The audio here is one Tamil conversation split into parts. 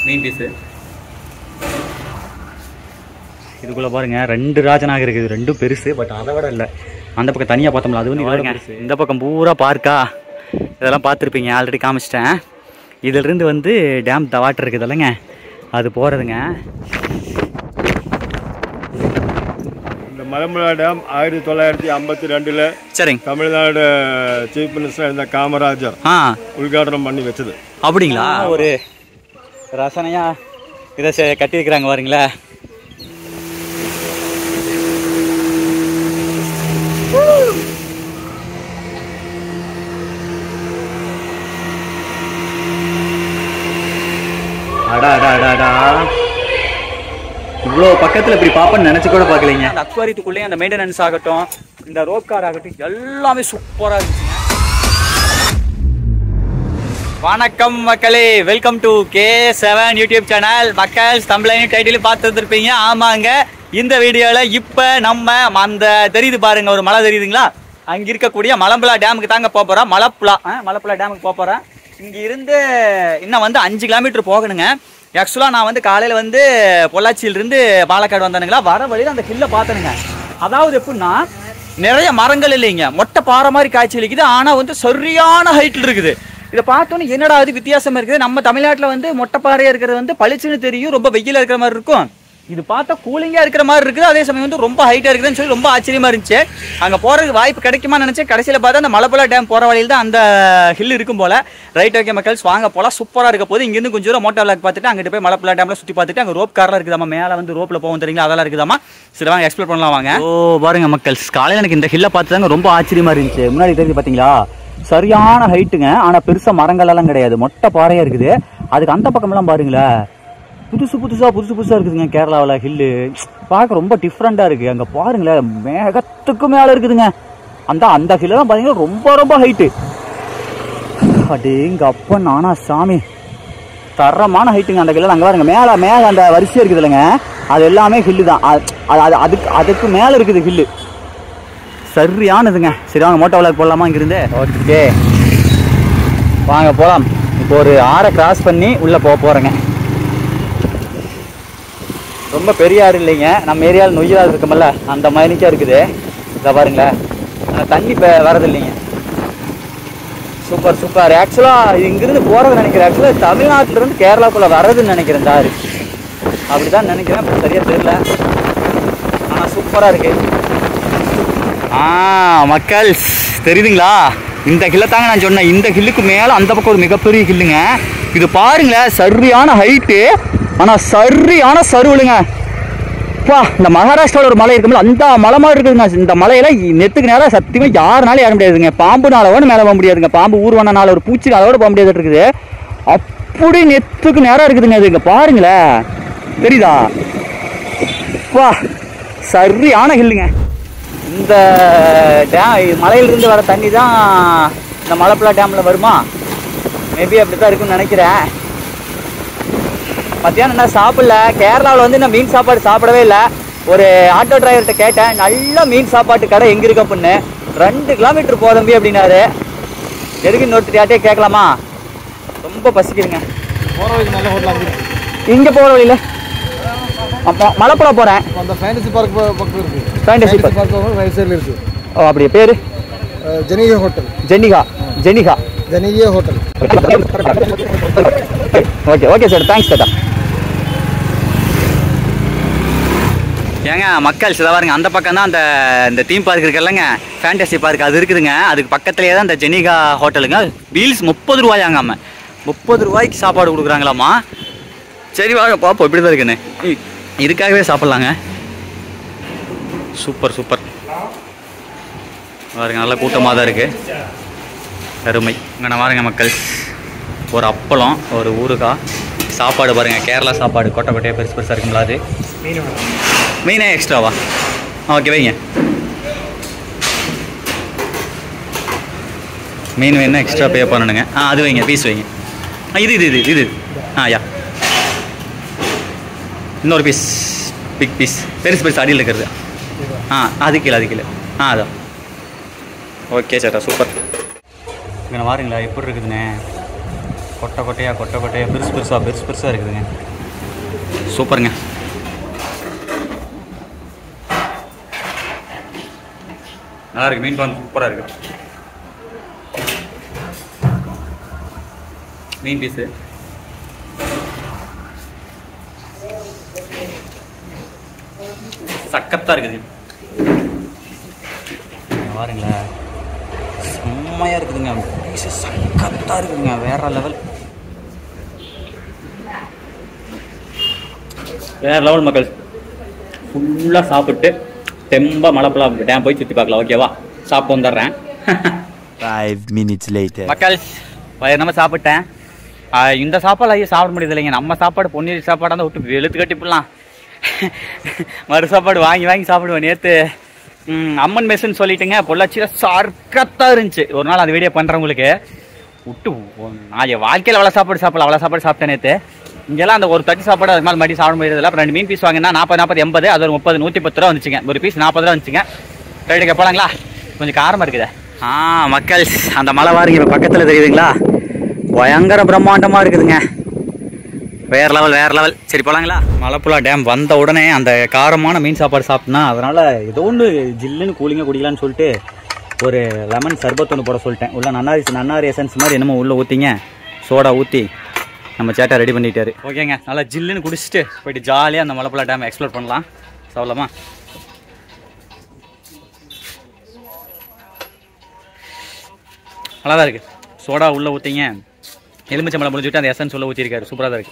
மெயின் பீஸு இதுக்குள்ள பாருங்க ரெண்டு ராஜனாக இருக்குது ரெண்டும் பெருசு பட் அதை விட இல்லை அந்த பக்கம் தனியாக பார்த்தோம்ல அது வந்து பாருங்க இந்த பக்கம் பூரா பார்க்கா இதெல்லாம் பார்த்துருப்பீங்க ஆல்ரெடி காமிச்சிட்டேன் இதிலிருந்து வந்து டேம் த வாட்டர் இருக்குது இல்லைங்க அது போகிறதுங்க இந்த மலம்புழா டேம் ஆயிரத்தி தொள்ளாயிரத்தி ஐம்பத்தி ரெண்டில் சரிங்க தமிழ்நாடு சீஃப் மினிஸ்டர் இருந்த காமராஜர் ஆ உദ്ഘാടനം பண்ணி வச்சது அப்படிங்களா ஒரு ரசனையா இதை செ- கட்டியிருக்கிறாங்க பாருங்களே அடா அடா அடா அடா இவ்வளோ பக்கத்தில் இப்படி பார்ப்பேன்னு நினச்சி கூட பார்க்கலைங்க அந்த அக்வாரியத்துக்குள்ளேயே அந்த மெயின்டெனன்ஸ் ஆகட்டும் இந்த ரோப் கார் ஆகட்டும் எல்லாமே சூப்பராக இருந்துச்சுங்க வணக்கம் மக்களே welcome to K seven YouTube channel மக்கள் தமிழையும் டைட்டில் பார்த்துருப்பீங்க ஆமாங்க இந்த வீடியோவில் இப்போ நம்ம அந்த தெரியுது பாருங்க ஒரு மலை தெரியுதுங்களா அங்கே இருக்கக்கூடிய மலம்புலா டேமுக்கு தாங்க போக போகிறோம் மலப்புலா ஆ, மலப்புலா டேமுக்கு போக போகிறேன் இங்கே இருந்து இன்னும் வந்து அஞ்சு கிலோமீட்டர் போகணுங்க ஆக்சுவலாக நான் வந்து காலையில் வந்து பொள்ளாச்சியிலிருந்து பாலக்காடு வந்தானுங்களா வர வழியில் அந்த ஹில்லை பார்த்தனுங்க அதாவது எப்படின்னா நிறைய மரங்கள் இல்லைங்க மொட்டை பாறை மாதிரி காய்ச்சி அளிக்குது ஆனால் வந்து சரியான ஹைட்டில் இருக்குது இதை பார்த்தோன்னே என்னடா அது வித்தியாசமா இருக்குது நம்ம தமிழ்நாட்டில் வந்து மொட்டை பாறையா இருக்கிறது வந்து பளிச்சுன்னு தெரியும் ரொம்ப வெயிலா இருக்கிற மாதிரி இருக்கும் இது பார்த்தா கூலிங்கா இருக்கிற மாதிரி இருக்குது அதே சமயம் வந்து ரொம்ப ஹைட்டா இருக்குதுன்னு சொல்லி ரொம்ப ஆச்சரியமா இருந்துச்சு அங்க போறதுக்கு வாய்ப்பு கிடைக்குமா நினைச்சேன் கடைசியில பார்த்தா அந்த மலப்புலா டேம் போற வழியில் தான் அந்த ஹில் இருக்கும் போல ரைட் ஓகே மக்கள்ஸ் வாங்க போலாம் சூப்பரா இருக்க போது இங்கிருந்து கொஞ்சம் தூரம் மோட்டோ விளாக் பார்த்துட்டு அங்கிட்டு போய் மலப்புலா டேம்ல சுத்தி பார்த்துட்டு அங்க ரோப் கார்லாம் இருக்குதாமா மேல வந்து ரோப்ல போகும் தெரியுங்களா அதெல்லாம் இருக்குதாமா சரி வாங்க எக்ஸ்ப்ளோர் பண்ணலாம் வாங்க ஓ பாருங்க மக்கள்ஸ் காலையில எனக்கு இந்த ஹில்லை பார்த்து தாங்க ரொம்ப ஆச்சரியமா இருந்துச்சு முன்னாடி தெரிஞ்சு பாத்தீங்களா சரியான ஹைட்டுங்க ஆனா பெருசா மரங்கள் எல்லாம் கிடையாது மொட்டை பாறையா இருக்குது அதுக்கு அந்த பக்கம்லாம் பாருங்களேன் புதுசு புதுசா புதுசு புதுசா இருக்குதுங்க கேரளாவில் ஹில்லு பார்க்க ரொம்ப டிஃப்ரெண்டா இருக்கு அங்க பாருங்களேன் மேகத்துக்கு மேல இருக்குதுங்க அந்த அந்த ஹில்ல தான் பாத்தீங்கன்னா ரொம்ப ரொம்ப ஹைட்டு அடேங்க அப்பா நானா சாமி தரமான ஹைட்டுங்க அந்த ஹில்ல அங்க பாருங்க மேல மேல அந்த வரிசையா இருக்குது இல்லைங்க அது எல்லாமே ஹில்லு தான் அது- அது அது- அதுக்கு அதுக்கு மேல இருக்குது ஹில்லு சரியானதுங்க சரி வாங்க மோட்டோ விளாக் போடலாமா இங்கிருந்து ஓகே வாங்க போகலாம் இப்போ ஒரு ஆறை கிராஸ் பண்ணி உள்ளே போக போகிறேங்க ரொம்ப பெரிய ஆறு இல்லைங்க நம்ம ஏரியாவில் நொய்யலாறு இருக்குமல்ல அந்த மாதிரிக்கா இருக்குது இதை பாருங்களேன் ஆனால் தண்ணி இப்போ வரது இல்லைங்க சூப்பர் சூப்பர் ஆக்சுவலாக இங்கிருந்து போகிறது நினைக்கிறேன் ஆக்சுவலாக தமிழ்நாட்டிலேருந்து கேரளாக்குள்ளே வர்றதுன்னு நினைக்கிறேன் இந்த ஆறு அப்படி தான் நினைக்கிறேன் இப்போ சரியாக தெரியல ஆனால் சூப்பராக இருக்குது ஆ மக்கள் தெரியுதுங்களா இந்த ஹில்லை தாங்க நான் சொன்னேன் இந்த ஹில்லுக்கு மேலே அந்த பக்கம் ஒரு மிகப்பெரிய ஹில்லுங்க இது பாருங்களேன் சரியான ஹைட்டு ஆனால் சரியான சருவலுங்க பா இந்த மகாராஷ்டிராவில் ஒரு மலை இருக்கும்ல அந்த மலை மாதிரி இருக்குதுங்க இந்த மலையில நெத்துக்கு நேரம் சத்தியமாக யாருனாலும் ஏற முடியாதுங்க பாம்புனால கூட மேலே போக முடியாதுங்க பாம்பு ஊர்வனால ஒரு பூச்சி அதோட போக முடியாது இருக்குது அப்படி நெத்துக்கு நேரம் இருக்குதுங்க அது இங்கே பாருங்களேன் தெரியுதா வா சரியான ஹில்லுங்க இந்த டேம் மலையிலிருந்து வர தண்ணி தான் இந்த மலைப்புழா டேமில் வருமா மேபி அப்படி தான் இருக்கும்னு நினைக்கிறேன் மத்தியானம் என்ன சாப்பிடல கேரளாவில் வந்து நான் மீன் சாப்பாடு சாப்பிடவே இல்லை ஒரு ஆட்டோ டிரைவர்கிட்ட கேட்டேன் நல்ல மீன் சாப்பாட்டு கடை எங்கே இருக்கு அப்படின்னு ரெண்டு கிலோமீட்டர் போதம்பி அப்படின்னாரு எதுக்கு இன்னொருத்தர் யார்ட்டே கேட்கலாமா ரொம்ப பசிக்குதுங்க போகிற வழிக்கு நல்ல ஹோட்டலாக இருக்கு இங்கே போகிற வழியில் அப்போ மலைப்புழா போகிறேன் இப்போ அந்த ஃபேண்டசி பார்க் பக்கம் இருக்கு Fantasy park. பார்க் ரைட் சைடில் இருக்கு ஓ அப்படியே பேர் அஹ், ஜெனிகே ஹோட்டல் ஜெனிகா ஜெனிகா ஜெனிகே hotel okay okay sir thanks தாத்தா ஏங்க மக்கள் சில பாருங்க அந்த பக்கம் தான் அந்த இந்த தீம் பார்க் இருக்குல்லங்க ஃபேண்டசி பார்க் அது இருக்குதுங்க அதுக்கு பக்கத்துலேயே தான் இந்த ஜெனிகா ஹோட்டலுங்க பீல்ஸ் முப்பது ரூபாயாங்க அம்மா முப்பது ரூபாய்க்கு சாப்பாடு கொடுக்குறாங்களாம்மா சரி வாங்க பார்ப்போம் இப்படி தான் இருக்குன்னு இ- இதுக்காகவே சாப்பிட்லாங்க சூப்பர் சூப்பர் பாருங்க நல்ல கூட்டமாக தான் இருக்குது அருமை இங்கே பாருங்க மக்கள் ஒரு அப்பளம் ஒரு ஊறுகாய் சாப்பாடு பாருங்க கேரளா சாப்பாடு கொட்டை கொட்டையாக பெருசு பெருசாக இருக்குங்களா அது மீனே எக்ஸ்ட்ராவா ஓகே வைங்க மீன் வேணா எக்ஸ்ட்ரா பே பண்ணணுங்க ஆ அது வைங்க பீஸ் வைங்க ஆ இது இது இது இது ஆ யா இன்னொரு பீஸ் பிக் பீஸ் பெருசு பெருசு அடியில் இருக்கிறது ஆ அது கீழே அது கீழே ஆ அதான் ஓகே சேட்டா சூப்பர் இங்கே பாருங்களா எப்படி இருக்குதுண்ணே கொட்டை கொட்டையா கொட்டை கொட்டையா பெருசு பெருசாக பெருசு பெருசாக இருக்குதுங்க சூப்பருங்க நல்லா இருக்கு மீன் குழம்பு சூப்பராக இருக்கு மீன் பீஸு சக்கத்தாக இருக்குது இங்க பாருங்களேன் செம்மையாக இருக்குதுங்க பீஸு சக்கத்தாக இருக்குதுங்க வேற லெவல் வேற லெவல் மக்கள் ஃபுல்லாக சாப்பிட்டு தெம்ப மலைப்பழம் டேம் போய் சுற்றி பார்க்கலாம் ஓகேவா சாப்பிட்டு வந்துடுறேன் Five minutes later. மக்கள் வயிறு நம்ம சாப்பிட்டேன் ஆ, இந்த சாப்பாடு ஐயோ சாப்பிட முடியுது இல்லைங்க நம்ம சாப்பாடு பொன்னீர் சாப்பாடாக இருந்தால் விட்டு வெளுத்து கட்டி போடலாம் மறு சாப்பாடு வாங்கி வாங்கி சாப்பிடுவேன் நேற்று அம்மன் மெஸ்ஸுன்னு சொல்லிட்டுங்க பொள்ளாச்சியில் சர்க்கத்தாக இருந்துச்சு ஒரு நாள் அந்த வீடியோ பண்ணுறவங்களுக்கு விட்டு ஒ- நான் என் வாழ்க்கையில் அவ்வளோ சாப்பாடு சாப்பிடல அவ்வளோ சாப்பாடு சாப்பிட்டேன் நேற்று இங்கெல்லாம் அந்த ஒரு தட்டு சாப்பாடு அதுக்கு மேலே மறுபடியும் சாப்பிட முடியறதில்ல அப்புறம் ரெண்டு மீன் பீஸ் வாங்கினா நாற்பது நாற்பது எண்பது அது ஒரு முப்பது நூற்றி பத்து ரூபா வந்துச்சுங்க ஒரு பீஸ் நாற்பது ரூபா வந்துச்சுங்க ரைட்டுங்க போலாங்களா கொஞ்சம் காரமாக இருக்குதே ஆ மக்கள் அந்த மலை வாருங்க இப்போ பக்கத்தில் தெரியுதுங்களா பயங்கர பிரம்மாண்டமாக இருக்குதுங்க வேற லெவல் வேற லெவல் சரி போலாங்களா மலைப்புழா டேம் வந்த உடனே அந்த காரமான மீன் சாப்பாடு சாப்பிட்டனா அதனால ஏதோ ஒன்று ஜில்லுன்னு கூலிங்க குடிக்கலான்னு சொல்லிட்டு ஒரு லெமன் சர்பத் ஒன்று போட சொல்லிட்டேன் உள்ள நன்னாரி நன்னாரி எசன்ஸ் மாதிரி என்னமோ உள்ள ஊற்றிங்க சோடா ஊற்றி நம்ம சேட்டை ரெடி பண்ணிட்டாரு ஓகேங்க நல்லா ஜில்லுன்னு குடிச்சிட்டு போயிட்டு ஜாலியாக அந்த மலைப்புழா டேம் எக்ஸ்ப்ளோர் பண்ணலாம் சொல்லலாமா நல்லா தான் இருக்கு சோடா உள்ள ஊற்றிங்க எலுமிச்சம்பழம் முடிஞ்சுட்டு அந்த எசன்ஸ் உள்ள ஊற்றிருக்காரு சூப்பராக தான் இருக்கு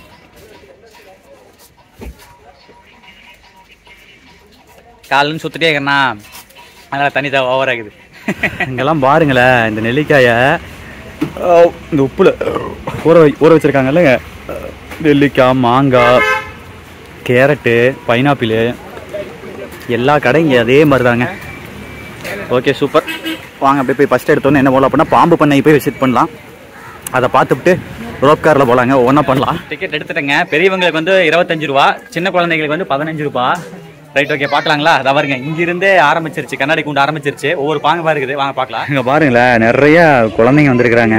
காலன்னு சுற்றிட்டே இருக்கேண்ணா அதனால் தண்ணி தான் ஓவர் ஆகுது இங்கெல்லாம் பாருங்களேன் இந்த நெல்லிக்காயை இந்த உப்புல ஊற வை ஊற வச்சுருக்காங்கல்ல நெல்லிக்காய் மாங்காய் கேரட்டு பைனாப்பிள் எல்லா கடை இங்கே அதே மாதிரி தாங்க ஓகே சூப்பர் வாங்க அப்படியே போய் ஃபஸ்ட் எடுத்தோன்னே என்ன போகலாம் அப்படின்னா பாம்பு பண்ணை போய் விசிட் பண்ணலாம் அதை பார்த்துட்டு ரோப் காரில் போகலாங்க ஒவ்வொன்றா பண்ணலாம் டிக்கெட் எடுத்துட்டேங்க பெரியவங்களுக்கு வந்து இருபத்தஞ்சு ரூபா சின்ன குழந்தைங்களுக்கு வந்து பதினஞ்சு ரூபா ரைட் ஓகே பார்க்கலாங்களா அதை பாருங்க இங்கிருந்தே ஆரம்பிச்சிருச்சு கண்ணாடி கூண்டு ஆரம்பிச்சிருச்சு ஒவ்வொரு பாங்க இருக்குது வாங்க பார்க்கலாம் இங்கே பாருங்களேன் நிறைய குழந்தைங்க வந்திருக்கிறாங்க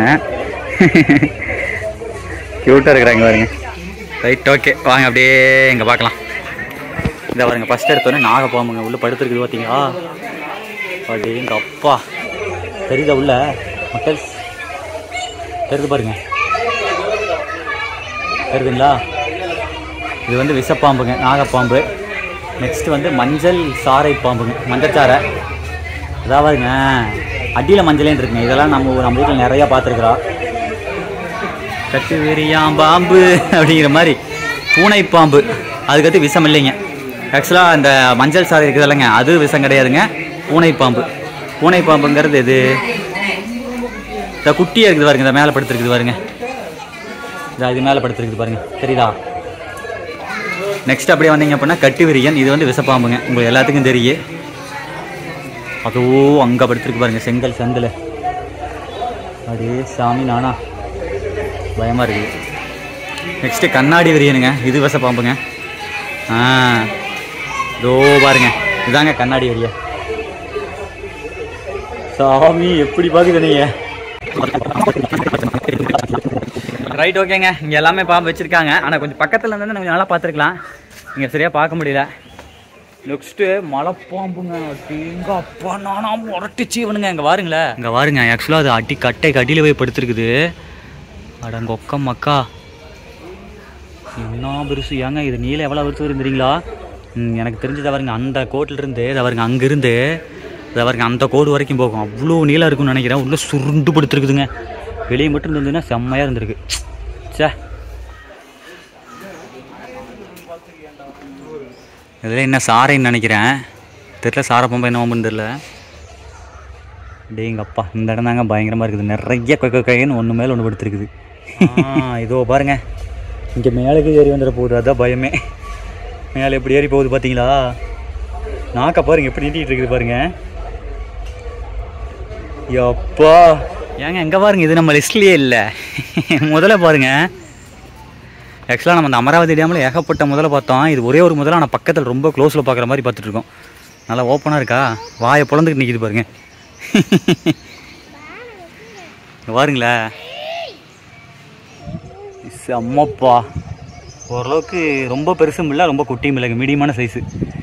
க்யூட்டாக இருக்கிறாங்க பாருங்க ரைட் ஓகே வாங்க அப்படியே இங்கே பார்க்கலாம் இதை பாருங்க ஃபஸ்ட் எடுத்தோன்னே நாகப்பாம்புங்க உள்ள படுத்துருக்குது பார்த்தீங்களா அப்படி எங்க அப்பா தெரியுதா உள்ள மக்கள் தெரியுது பாருங்க தெரியுதுங்களா இது வந்து விஷப்பாம்புங்க நாகப்பாம்பு நெக்ஸ்ட் வந்து மஞ்சள் சாறை பாம்புங்க மஞ்சள் சாறை அதான் பாருங்க அடியில் மஞ்சளேன்னு இருக்குங்க இதெல்லாம் நம்ம ஊர்- நம்ம வீட்டில் நிறையா பார்த்துருக்குறோம் கட்டு வெறியாம் பாம்பு அப்படிங்கிற மாதிரி பூனை பாம்பு அதுக்கடுத்து விஷம் இல்லைங்க ஆக்சுவலாக இந்த மஞ்சள் சாறை இருக்குது இல்லைங்க அது விஷம் கிடையாதுங்க பூனை பாம்பு பூனை பாம்புங்கிறது எது இந்த குட்டியாக இருக்குது பாருங்க இந்த மேலே படுத்துருக்குது பாருங்க இந்த இது மேலே படுத்துருக்குது பாருங்க தெரியுதா நெக்ஸ்ட் அப்படியே வந்தீங்க அப்படின்னா கட்டு விரியன் இது வந்து விஷப்பாம்புங்க உங்களுக்கு எல்லாத்துக்கும் தெரியும் அதோ அங்கே படுத்துருக்கு பாருங்க செங்கல் செந்தில் அடே சாமி நானா பயமாக இருக்குது நெக்ஸ்ட்டு கண்ணாடி விரியனுங்க இது விஷப்பாம்புங்க ஆ இதோ பாருங்க இதாங்க கண்ணாடி விரிய சாமி எப்படி பாக்குது நீங்க ரைட் ஓகேங்க இங்க எல்லாமே பாம்பு வச்சிருக்காங்க ஆனா கொஞ்சம் பக்கத்துல இருந்து கொஞ்சம் நல்லா பார்த்துருக்கலாம் இங்க சரியா பார்க்க முடியல நெக்ஸ்ட்டு மலைப்பாம்புங்க எங்க அப்பா நானா முரட்டுச்சு இவனுங்க இங்க பாருங்களேன் இங்க பாருங்க ஆக்சுவலாக அது அடி கட்டை கடியில் போய் படுத்துருக்குது அடங்க ஒக்கம் மக்கா என்ன பெருசு ஏங்க இது நீளம் எவ்வளோ பெருசு வருந்துறீங்களா எனக்கு தெரிஞ்சதை பாருங்க அந்த கோட்டில் இருந்து இதை பாருங்க அங்கேருந்து இதை பாருங்க அந்த கோடு வரைக்கும் போகும் அவ்வளோ நீளம் இருக்கும்னு நினைக்கிறேன் உள்ள சுருண்டு படுத்துருக்குதுங்க வெளியே மட்டும் இருந்ததுன்னா செம்மையாக இருந்திருக்கு சே இதில் என்ன சாரைன்னு நினைக்கிறேன் தெரியல சாரை பொம்பை என்ன பொம்புன்னு தெரில டேங்க அப்பா இந்த இடம் தாங்க பயங்கரமாக இருக்குது நிறைய கொக்க கைன்னு ஒன்று மேலே ஒன்று படுத்துருக்குது இதோ பாருங்க இங்கே மேலுக்கு ஏறி வந்துட போகுது அதான் பயமே மேலே எப்படி ஏறி போகுது பார்த்தீங்களா நாக்க பாருங்க எப்படி நீட்டிகிட்டு இருக்குது பாருங்க எப்பா ஏங்க எங்கே பாருங்க இது நம்ம லிஸ்ட்லேயே இல்லை முதல்ல பாருங்க ஆக்சுவலாக நம்ம அந்த அமராவதி டேமில் ஏகப்பட்ட முதல்ல பார்த்தோம் இது ஒரே ஒரு முதல்ல ஆனால் பக்கத்தில் ரொம்ப க்ளோஸில் பார்க்குற மாதிரி பார்த்துட்டு இருக்கோம் நல்லா ஓப்பனாக இருக்கா வாயை பொழந்துக்கிட்டு நிற்கிது பாருங்க இங்க பாருங்களேன் செம்மப்பா ஓரளவுக்கு ரொம்ப பெருசும் இல்லை ரொம்ப குட்டியும் இல்லைங்க மீடியமான சைஸு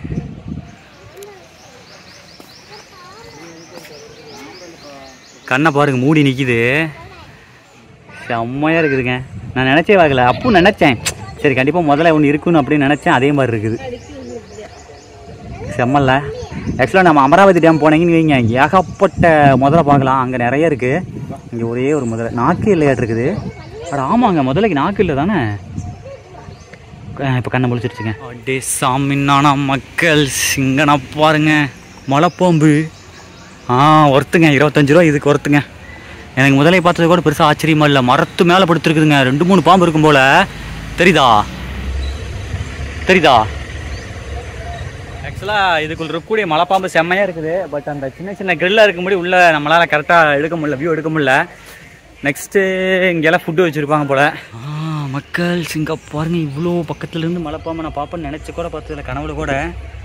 கண்ணை பாருங்க மூடி நிற்கிது செம்மையாக இருக்குதுங்க நான் நினச்சே பார்க்கல அப்பவும் நினச்சேன் சரி கண்டிப்பாக முதல்ல ஒன்று இருக்குன்னு அப்படின்னு நினச்சேன் அதே மாதிரி இருக்குது செம்மல்ல ஆக்சுவலாக நம்ம அமராவதி டேம் போனீங்கன்னு வைங்க ஏகப்பட்ட முதல்ல பார்க்கலாம் அங்கே நிறைய இருக்குது இங்கே ஒரே ஒரு முதல்ல நாக்கு இல்லையாட்டு இருக்குது அட ஆமாங்க முதலைக்கு நாக்கு இல்லை தானே இப்போ கண்ணை முழிச்சிருச்சுங்க அடே சாமின்னானா மக்கள் சிங்கனா பாருங்க மலைப்பாம்பு ஆ ஒருத்துங்க இருபத்தஞ்சு ரூபா இதுக்கு ஒருத்துங்க எனக்கு முதலை பார்த்தது கூட பெருசாக ஆச்சரியமா இல்லை மரத்து மேலே படுத்துருக்குதுங்க ரெண்டு மூணு பாம்பு இருக்கும் போல தெரியுதா தெரியுதா ஆக்சுவலாக இதுக்குள்ள இருக்கக்கூடிய மலைப்பாம்பு செம்மையாக இருக்குது பட் அந்த சின்ன சின்ன கிரில்லாக இருக்கும்போது உள்ள நம்மளால் கரெக்டாக எடுக்க முடியல வியூ எடுக்க முடியல நெக்ஸ்ட்டு இங்கெல்லாம் ஃபுட்டு வச்சுருப்பாங்க போல் ஆ மக்கள் சிங்க பாருங்க இவ்வளோ பக்கத்துலேருந்து மலைப்பாம்பு நான் பார்ப்பேன்னு நினச்சி கூட பார்த்ததில்ல கனவுல கூட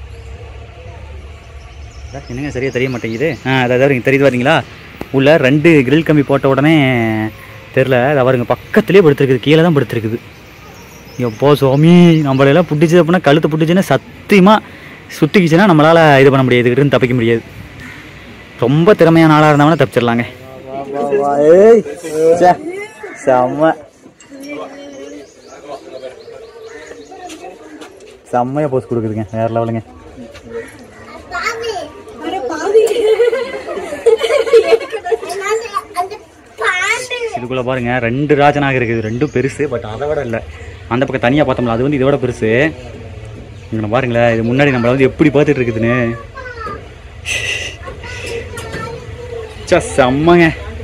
அதான் என்னங்க சரியாக தெரிய மாட்டேங்குது ஆ அதாவது இங்கே தெரியுது வரீங்களா உள்ள ரெண்டு கிரில் கம்பி போட்ட உடனே தெரில அது அவருங்க பக்கத்துலேயே படுத்துருக்குது கீழே தான் படுத்துருக்குது எப்போ சுவாமி நம்மளெல்லாம் பிடிச்சது அப்படின்னா கழுத்தை பிடிச்சுன்னா சத்தியமாக சுற்றிக்கிச்சுன்னா நம்மளால் இது பண்ண முடியாது இதுக்கிட்ட இருந்து தப்பிக்க முடியாது ரொம்ப திறமையான ஆளாக இருந்தவனா தப்பிச்சிடலாங்க ஏய் ச்சே, செம்ம செம்மையாக போஸ்ட் கொடுக்குதுங்க வேற லெவலுங்க இதுக்குள்ள பாருங்க ரெண்டு ராஜனாக இருக்குது ரெண்டும் பெருசு பட் அதை விட இல்லை அந்த பக்கம் தனியாக பார்த்தோம்ல அது வந்து இதோட பெருசு இங்கே பாருங்களேன் இது முன்னாடி நம்மள வந்து எப்படி பார்த்துட்டு இருக்குதுன்னு ச்சே, செம்மங்க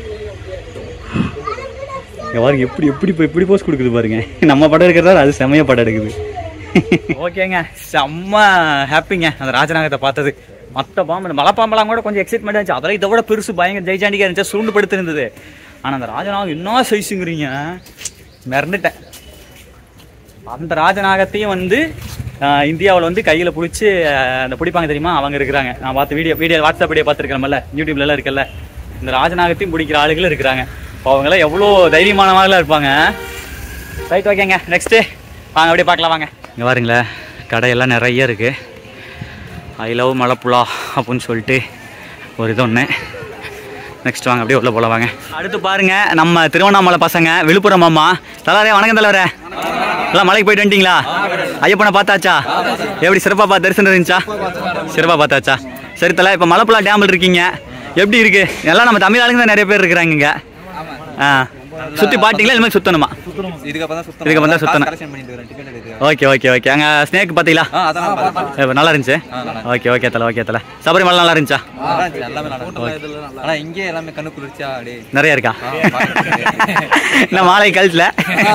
இங்க பாருங்க எப்படி எப்படி இப்போ எப்படி போஸ்ட் கொடுக்குது பாருங்க நம்ம படம் இருக்கிறதா அது செம்மையா படம் எடுக்குது ஓகேங்க செம்ம ஹாப்பிங்க அந்த ராஜநாகத்தை பார்த்தது மற்ற பாம்பு இந்த மலைப்பாம்பெல்லாம் கூட கொஞ்சம் எக்ஸைட்மெண்ட் இருந்துச்சு அதெல்லாம் இதை விட பெருசு பயங்கர ஜெய்சாண்டிக்காக இருந்துச்சு சுருண்டு படுத்து இருந்தது ஆனால் அந்த ராஜநாகம் என்ன சைஸுங்கிறீங்க மிரண்டுட்டேன் அந்த ராஜநாகத்தையும் வந்து இந்தியாவில் வந்து கையில் பிடிச்சி அந்த பிடிப்பாங்க தெரியுமா அவங்க இருக்கிறாங்க நான் பார்த்து வீடியோ வீடியோ வாட்ஸ்அப் வீடியோ பார்த்துருக்கேன்ல யூடியூப்லலாம் இருக்குல்ல இந்த ராஜநாகத்தையும் பிடிக்கிற ஆளுகளும் இருக்கிறாங்க இப்போ அவங்களாம் எவ்வளோ தைரியமானவங்களாம் இருப்பாங்க ரைட் ஓகேங்க நெக்ஸ்ட்டு வாங்க அப்படியே பார்க்கலாம் வாங்க இங்கே பாருங்களேன் கடையெல்லாம் நிறைய இருக்குது ஐ லவ் மலைப்புழா அப்படின்னு சொல்லிட்டு ஒரு இது ஒன்று நெக்ஸ்ட் வாங்க அப்படியே உள்ள போல வாங்க அடுத்து பாருங்க நம்ம திருவண்ணாமலை பசங்க விழுப்புரம் அம்மா தலைவரே வணக்கம் தலைவரே எல்லாம் மலைக்கு போயிட்டு வந்துட்டீங்களா ஐயப்பனை பார்த்தாச்சா எப்படி சிறப்பாக பார்த்து தரிசனம் இருந்துச்சா சிறப்பாக பார்த்தாச்சா சரி தலை இப்போ மலைப்புழா டேமில் இருக்கீங்க எப்படி இருக்கு எல்லாம் நம்ம தமிழ் ஆளுங்க தான் நிறைய பேர் இருக்கிறாங்க இங்க ஆ சுற்றி பாட்டிங்களா இல்லை சுற்றணுமா இதுக்கப்புறம் தான் சுத்தம் இதுக்கப்புறம் தான் சுத்தணும். கரெக்ஷன் பண்ணிட்டு வரேன் டிக்கெட் எடுக்க ஓகே ஓகே ஓகே அங்கே ஸ்னேக் பார்த்தீங்களா ஆ அதெல்லாம் பார்த்தேன். ஏ, நல்லா இருந்துச்சு ஓகே ஓகே தலை ஓகே தலை சபரிமலை நல்லா இருந்துச்சா நல்லா இருந்துச்சு, எல்லாமே நல்லா இருந்துச்சு. ஆனா இங்கே எல்லாமே கண்ணு குளிர்ச்சியா அப்படியே நிறைய இருக்கா ஆ, பார்க்கறதுக்கு. நான் மாலை கழுத்துல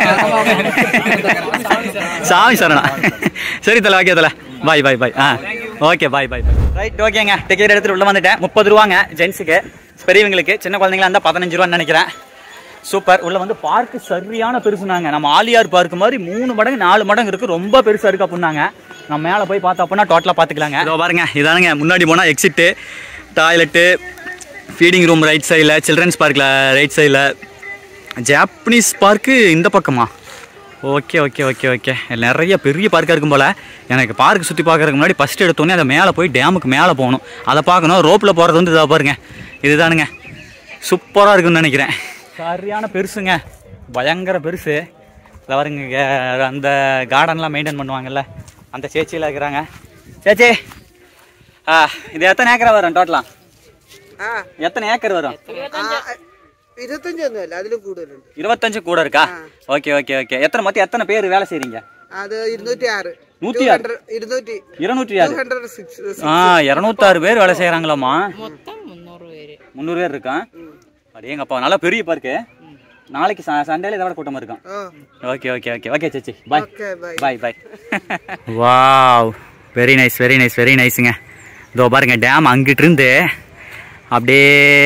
சாமி சரணா சரி தலை ஓகே தலை பாய் பாய் பாய் ஆ ஓகே பாய் பாய் ரைட் ஓகேங்க டிக்கெட் எடுத்துட்டு உள்ள வந்துட்டேன் முப்பது ரூபாங்க ஜென்ஸுக்கு பெரியவங்களுக்கு சின்ன குழந்தைங்களா இருந்தால் பதினஞ்சு ரூபான்னு நினைக்கிறேன் சூப்பர் உள்ள வந்து பார்க்கு சரியான பெருசுனாங்க நம்ம ஆலியார் பார்க் மாதிரி மூணு மடங்கு நாலு மடங்கு இருக்கு ரொம்ப பெருசா இருக்கு அப்படின்னாங்க நம்ம மேலே போய் பார்த்தோம் அப்படின்னா டோட்டலாக பார்த்துக்கலாங்க இதோ பாருங்க இதானுங்க முன்னாடி போனால் exit toilet feeding room right சைடில் சில்ட்ரன்ஸ் பார்க்கில் ரைட் சைடில் ஜாப்பனீஸ் பார்க்கு இந்த பக்கமா ஓகே ஓகே ஓகே ஓகே நிறைய பெரிய பார்க்காக இருக்கும் போல் எனக்கு பார்க் சுற்றி பார்க்கறதுக்கு முன்னாடி ஃபஸ்ட்டு எடுத்தோடனே அதை மேலே போய் டேமுக்கு மேலே போகணும் அதை பார்க்கணும் ரோப்பில் போகிறது வந்து இதாக பாருங்க இதுதானுங்க சூப்பராக இருக்குன்னு நினைக்கிறேன் சரியான பெருசுங்க பயங்கர பெருசு இதை பாருங்க இங்க அந்த கார்டன்லாம் மெயின்டைன் பண்ணுவாங்கல்ல அந்த சேச்சியில் இருக்கிறாங்க சேச்சி ஆ இது எத்தனை ஏக்கரா வரும் டோட்டலாம் எத்தனை ஏக்கர் வரும் ഇരുപത്തഞ്ചൊന്നുമല്ല അതിലും കൂടുതലുണ്ട് இருபத்தஞ்சு கூட இருக்கா ஓகே ஓகே ஓகே எத்தனை மொத்தம் எத்தனை பேர் வேலை செய்றீங்க അത് ഇരുന്നൂറ്റി ആറ് நூற்றி ஆறு ഇരുന്നൂറ്റി இருநூற்றி ஆறு ഹൺഡ്രഡ് സിക്സ് ஆ இரநூத்தாறு பேர் வேலை செய்கிறாங்களாம்மா முந்நூறு பேர் இருக்கா அடேங்கப்பா நல்லா பெரிய பார்க்கு நாளைக்கு ச- சண்டேல இதை விட கூட்டமாக இருக்கும் ആ ஓகே ஓகே ஓகே ஓகே சச்சி bye okay bye bye bye wow very nice very nice very நைஸுங்க இதோ பாருங்க டேம் அங்கிட்டு இருந்து அப்படியே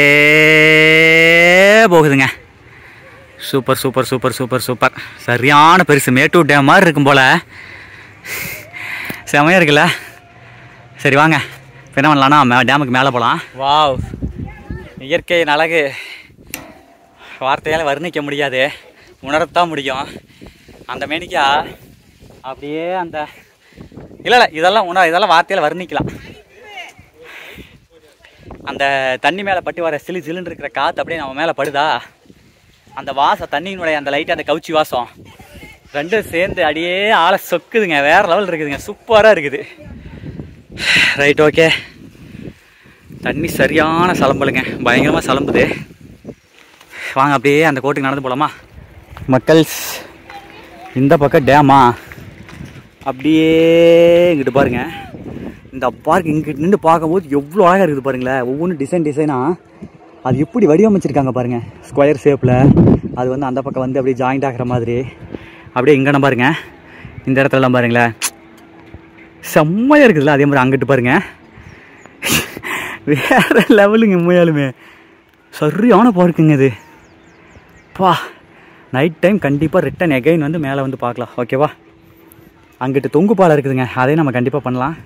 போகுதுங்க super super super super super சரியான பெருசு மேட்டூர் டேம் மாதிரி இருக்கும் போல செமையாக இருக்குல்ல சரி வாங்க இப்ப என்ன பண்ணலாம்னா மே- டேமுக்கு மேலே போகலாம் வாவ் இயற்கையின் அழகு வார்த்தையால் வர்ணிக்க முடியாது உணரத்தான் முடியும் அந்த மேனிக்கா அப்படியே அந்த இல்லை இல்லை இதெல்லாம் உணா இதெல்லாம் வார்த்தையில் வர்ணிக்கலாம் அந்த தண்ணி மேலே பட்டு வர சிலு சிலுன்னு இருக்கிற காற்று அப்படியே நம்ம மேலே படுதா அந்த வாசம் தண்ணியினுடைய அந்த லைட்டு அந்த கவுச்சி வாசம் ரெண்டும் சேர்ந்து அப்படியே ஆளை சொக்குதுங்க வேற லெவல் இருக்குதுங்க சூப்பராக இருக்குது ரைட் ஓகே தண்ணி சரியான சலம்பலுங்க பயங்கரமாக சலம்புது வாங்க அப்படியே அந்த கோட்டுக்கு நடந்து போகலாமா மக்கள்ஸ் இந்த பக்கம் டேமா அப்படியே இங்கிட்டு பாருங்க இந்த பார்க் இங்கிட்டு நின்று பார்க்கும்போது எவ்வளோ அழகாக இருக்குது பாருங்களேன் ஒவ்வொன்றும் டிசைன் டிசைனாக அது எப்படி வடிவமைச்சிருக்காங்க பாருங்க ஸ்கொயர் ஷேப்பில் அது வந்து அந்த பக்கம் வந்து அப்படியே ஜாயிண்ட் ஆகிற மாதிரி அப்படியே இங்கே பாருங்க இந்த இடத்துலலாம் பாருங்களேன் செம்மையாக இருக்குதுல்ல அதே மாதிரி அங்கிட்டு பாருங்க வேற லெவலுங்க உண்மையாலுமே சரியான பார்க்குங்க இது பா நைட் டைம் கண்டிப்பாக ரிட்டன் எகைன் வந்து மேலே வந்து பார்க்கலாம் ஓகேவா அங்கிட்டு தொங்கு பாலம் இருக்குதுங்க அதையும் நம்ம கண்டிப்பாக பண்ணலாம்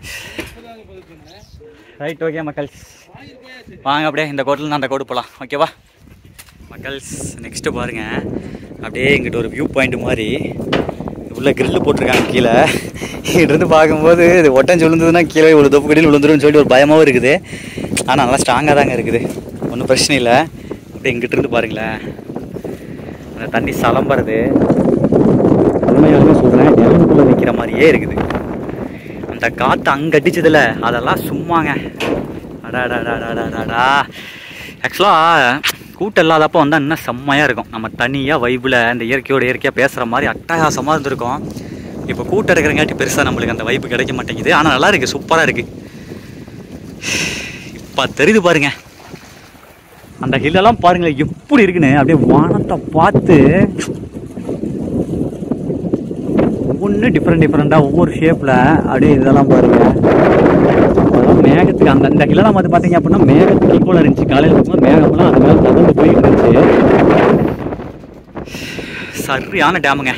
ரைட் ஓகே மக்கள்ஸ் வாங்க அப்படியே இந்த கோட்டில் அந்த கோடு போகலாம் ஓகேவா மக்கள்ஸ் நெக்ஸ்ட்டு பாருங்க அப்படியே இங்கிட்ட ஒரு வியூ பாயிண்ட் மாதிரி உள்ள கிரில்லு போட்டிருக்காங்க கீழே இங்கிட்டிருந்து பார்க்கும்போது இது ஒட்டஞ்சு விழுந்ததுன்னா கீழே ஒரு தொப்பு கடியில் விழுந்துருன்னு சொல்லிட்டு ஒரு பயமாகவும் இருக்குது ஆனால் நல்லா ஸ்ட்ராங்காக தாங்க இருக்குது ஒன்றும் பிரச்சனை இல்லை அப்படியே இங்கிட்டிருந்து பாருங்களேன் அந்த தண்ணி சலம்புறது உண்மையாலுமே சொல்கிறேன் டேமுக்குள்ளே நிற்கிற மாதிரியே இருக்குது அந்த காற்று அங்கே அடிச்சதுல அதெல்லாம் சும்மாங்க அடாடாடாடாடாடா ஆக்சுவலாக கூட்டம் இல்லாதப்போ வந்தால் இன்னும் செம்மையாக இருக்கும் நம்ம தனியாக வைப்பில் இந்த இயற்கையோட இயற்கையாக பேசுகிற மாதிரி அட்டகாசமாக இருந்திருக்கும் இப்போ கூட்டம் இருக்கிறங்காட்டி பெருசாக நம்மளுக்கு அந்த வைப்பு கிடைக்க மாட்டேங்குது ஆனால் நல்லா இருக்குது சூப்பராக இருக்குது இப்போ தெரியுது பாருங்க அந்த ஹில்லெல்லாம் பாருங்களேன் எப்படி இருக்குன்னு அப்படியே வானத்தை பார்த்து ஒவ்வொன்று டிஃப்ரெண்ட் டிஃப்ரெண்ட்டாக ஒவ்வொரு ஷேப்பில் அப்படியே இதெல்லாம் பாருங்க அதெல்லாம் மேகத்துக்கு அந்த அந்த ஹில்லெல்லாம் வந்து பார்த்தீங்க அப்படின்னா மேகத்துக்கு போல இருந்துச்சு காலையில் இருக்கும்போது மேகம்லாம் அது மேலே தகர்ந்து போயிட்டு இருந்துச்சு சரியான டேமுங்க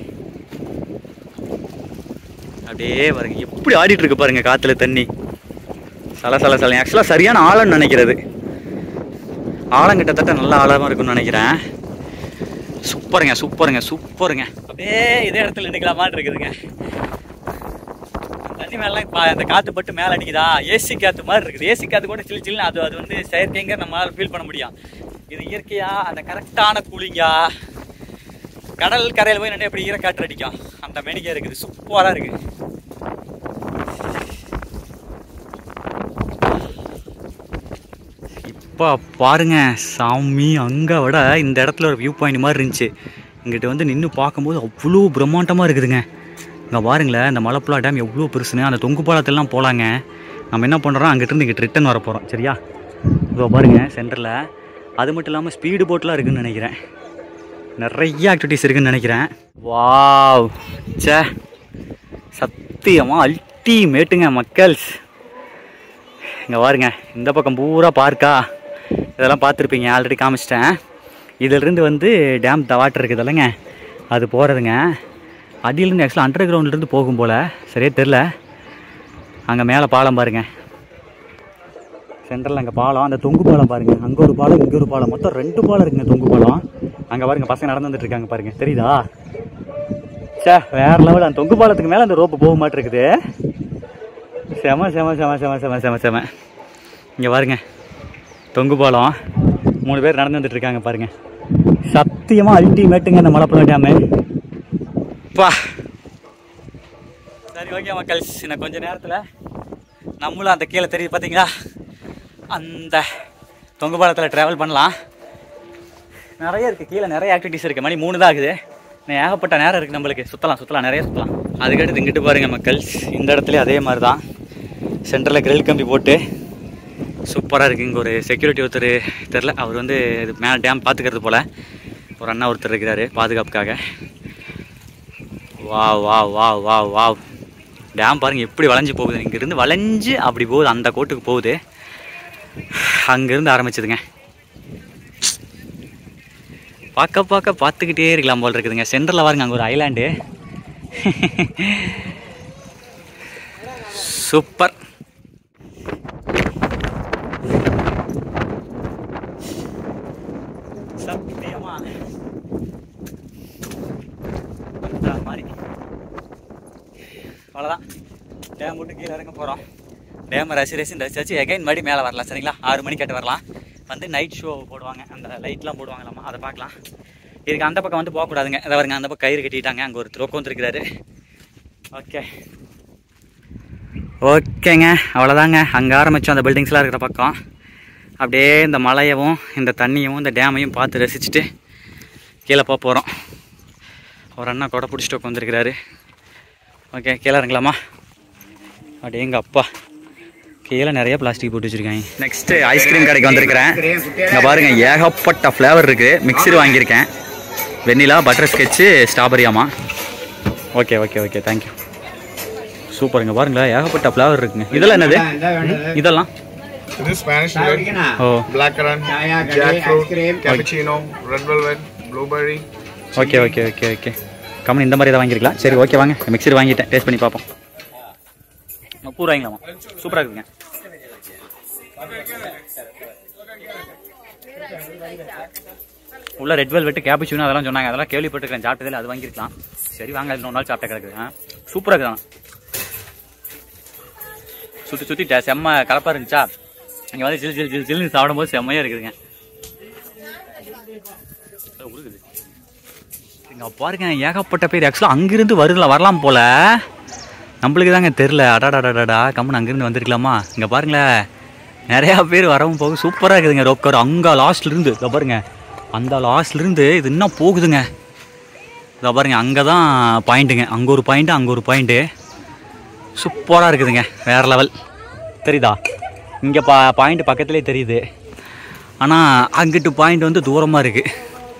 அப்படியே பாருங்க எப்படி ஆடிட்டு இருக்கு பாருங்க காத்துல தண்ணி சல சல சல ஆக்சுவலாக சரியான ஆழம்னு நினைக்கிறது ஆழம் கிட்டத்தட்ட நல்ல ஆழமாக இருக்கும்னு நினைக்கிறேன் சூப்பருங்க சூப்பருங்க சூப்பருங்க அப்படியே இதே இடத்துல நினைக்கலாமான்னு இருக்குதுங்க தண்ணி மேலாம் இப்போ அந்த காற்று பட்டு மேலே அடிக்குதா ஏசி காற்று மாதிரி இருக்குது ஏசி காற்று கூட சில்லு சில்லுன்னு அது அது வந்து செயற்கைங்க நம்மளால் ஃபீல் பண்ண முடியும் இது இயற்கையா அந்த கரெக்டான கூலிங்கா கடல் கரையில் போய் நின்று எப்படி ஈரக்காற்று அடிக்கும் அந்த மெனிக்கே இருக்குது சூப்பராக இருக்குது இப்போ பாருங்க சாமி அங்கே விட இந்த இடத்துல ஒரு வியூ பாயிண்ட் மாதிரி இருந்துச்சு இங்கிட்ட வந்து நின்று பார்க்கும்போது அவ்வளோ பிரம்மாண்டமாக இருக்குதுங்க இங்கே பாருங்களேன் இந்த மலைப்புழா டேம் எவ்வளோ பெருசுன்னு அந்த தொங்கு பாலத்திலாம் போகலாங்க நம்ம என்ன பண்ணுறோம் அங்கிட்டிருந்து இங்கிட்டு ரிட்டன் வர போகிறோம் சரியா இதோ பாருங்க சென்டரில் அது மட்டும் இல்லாமல் ஸ்பீடு போட்லாம் இருக்குன்னு நினைக்கிறேன் நிறைய ஆக்டிவிட்டீஸ் இருக்குன்னு நினைக்கிறேன் வாவ் ச்சே சத்தியமாக அல்டிமேட்டுங்க மக்கள்ஸ் இங்கே பாருங்க இந்த பக்கம் பூரா பார்க்கா இதெல்லாம் பார்த்துருப்பீங்க ஆல்ரெடி காமிச்சிட்டேன் இதிலிருந்து வந்து டேம் த வாட்டர் இருக்குது இல்லைங்க அது போகிறதுங்க அடியிலேருந்து ஆக்சுவலாக அண்டர் கிரவுண்ட்லேருந்து போகும் போல் சரியே தெரில அங்கே மேலே பாலம் பாருங்க சென்டரில் அங்கே பாலம் அந்த தொங்கு பாலம் பாருங்க அங்கே ஒரு பாலம் இங்கே ஒரு பாலம் மொத்தம் ரெண்டு பாலம் இருக்குங்க தொங்கு பாலம் அங்கே பாருங்க பசங்க நடந்து வந்துட்டு இருக்காங்க பாருங்க தெரியுதா சே வேற லெவல் அந்த தொங்கு பாலத்துக்கு மேலே அந்த ரோப்பு போக மாட்டிருக்குது செம செம செம செம செம செம செம இங்கே பாருங்க தொங்கு பாலம் மூணு பேர் நடந்து வந்துட்டு இருக்காங்க பாருங்க சத்தியமாக அல்டிமேட்டுங்க இந்த மலைப்புழா டேமு பா சரி ஓகே மக்கள் இன்னும் கொஞ்ச நேரத்தில் நம்மளும் அந்த கீழே தெரியுது பார்த்தீங்களா அந்த தொங்கு பாலத்தில் ட்ராவல் பண்ணலாம் நிறைய இருக்குது கீழே நிறைய ஆக்டிவிட்டிஸ் இருக்குது மணி மூணு தான் ஆகுது இன்னும் ஏகப்பட்ட நேரம் இருக்குது நம்மளுக்கு சுற்றலாம் சுற்றலாம் நிறைய சுற்றலாம் அதுக்கடுத்து இங்கிட்டு பாருங்கள் மக்கள் இந்த இடத்துலையும் அதே மாதிரி தான் சென்டரில் கிரில் கம்பி போட்டு சூப்பராக இருக்குது இங்கே ஒரு செக்யூரிட்டி ஒருத்தர் தெரில அவர் வந்து இது மேலே டேம் பார்த்துக்கிறது போல் ஒரு அண்ணா ஒருத்தர் இருக்கிறாரு பாதுகாப்புக்காக வா வா வா வா வா டேம் பாருங்கள் எப்படி வளைஞ்சு போகுது இங்கேருந்து வளைஞ்சு அப்படி போகுது அந்த கோட்டுக்கு போகுது அங்கேருந்து ஆரம்பிச்சதுங்க பார்க்க பார்க்க பார்த்துக்கிட்டே இருக்கலாம் போல் இருக்குதுங்க சென்டரில் பாருங்க அங்கே ஒரு ஐலாண்டு சூப்பர் சத்தியமா அவ்வளோதான் டேம் விட்டு கீழே இறங்க போகிறோம் டேமை ரசி ரசி ரசிச்சு எகைன் மறுபடி மேலே வரலாம் சரிங்களா ஆறு மணிக்கிட்ட வரலாம் வந்து நைட் ஷோ போடுவாங்க அந்த லைட்லாம் போடுவாங்களாமா அதை பார்க்கலாம் இதுக்கு அந்த பக்கம் வந்து போகக்கூடாதுங்க அதை வருங்க அந்த பக்கம் கயிறு கட்டிட்டாங்க அங்கே ஒருத்தர் உட்காந்துருக்கிறாரு ஓகே ஓகேங்க அவ்வளோதாங்க அங்கே ஆரம்பித்தோம் அந்த பில்டிங்ஸ்லாம் இருக்கிற பக்கம் அப்படியே இந்த மலையவும் இந்த தண்ணியவும் இந்த டேமையும் பார்த்து ரசிச்சுட்டு கீழே போக போகிறோம் ஒரு அண்ணா கொடை பிடிச்சிட்டு உட்காந்துருக்கிறாரு ஓகே கீழே இறங்கலாமா அப்படியே எங்கள் அப்பா கீழே நிறைய பிளாஸ்டிக் போட்டு வச்சுருக்காங்க நெக்ஸ்ட்டு ஐஸ்கிரீம் கடைக்கு வந்திருக்கிறேன் இங்கே பாருங்கள் ஏகப்பட்ட ஃப்ளேவர் இருக்குது மிக்சர் வாங்கியிருக்கேன் வெண்ணிலா பட்டர் ஸ்கெட்சு ஸ்ட்ராபெரியாமா ஓகே ஓகே ஓகே தேங்க்யூ சூப்பருங்க பாருங்களேன் ஏகப்பட்ட ஃப்ளேவர் இருக்குங்க இதெல்லாம் என்னது ம், இதெல்லாம் This is Spanish milk, ஓ blackcurrant, jackfruit, cappuccino, red velvet, blueberry. Okay okay okay okay come on இந்த மாதிரி தான் வாங்கியிருக்கலாம் சரி ஓகே வாங்க மிக்சர் வாங்கிட்டேன் டேஸ்ட் பண்ணி பார்ப்போம் முப்பது வாங்கிக்கலாமா சூப்பராக இருக்குங்க உள்ள ரெட் வெல்வெட் கேப்புச்சினோ அதெல்லாம் சொன்னாங்க அதெல்லாம் கேள்விப்பட்டிருக்கேன் சாப்பிட்டதில் அது வாங்கியிருக்கலாம் சரி வாங்க அது இன்னொரு நாள் சாப்பிட்ட கிடக்கு ஆ சூப்பராக இருக்குதான் சுற்றி சுற்றி செம்ம கலப்பாக இருந்துச்சா இங்கே வந்து ஜில் ஜில் ஜில் ஜில்னு சாப்பிடும்போது செம்மையாக இருக்குதுங்க அது உருகுது இங்க பாருங்க ஏகப்பட்ட பேர் ஆக்சுவலாக அங்கிருந்து வருதுல வரலாம் போல நம்மளுக்கு தாங்க தெரில அடாடாடாடா கம்மன் அங்கிருந்து வந்திருக்கலாமா இங்கே பாருங்களேன் நிறையா பேர் வரவும் போக சூப்பராக இருக்குதுங்க ரோப் கார் அங்கே லாஸ்ட்லேருந்து இதை பாருங்க அந்த லாஸ்ட்லேருந்து இது இன்னும் போகுதுங்க இதை பாருங்க அங்கே தான் பாயிண்ட்டுங்க அங்கே ஒரு பாயிண்ட்டு அங்கே ஒரு பாயிண்ட்டு சூப்பராக இருக்குதுங்க வேறு லெவல் தெரியுதா இங்கே பா பாயிண்ட் பக்கத்துலேயே தெரியுது ஆனால் அங்கிட்டு பாயிண்ட் வந்து தூரமாக இருக்குது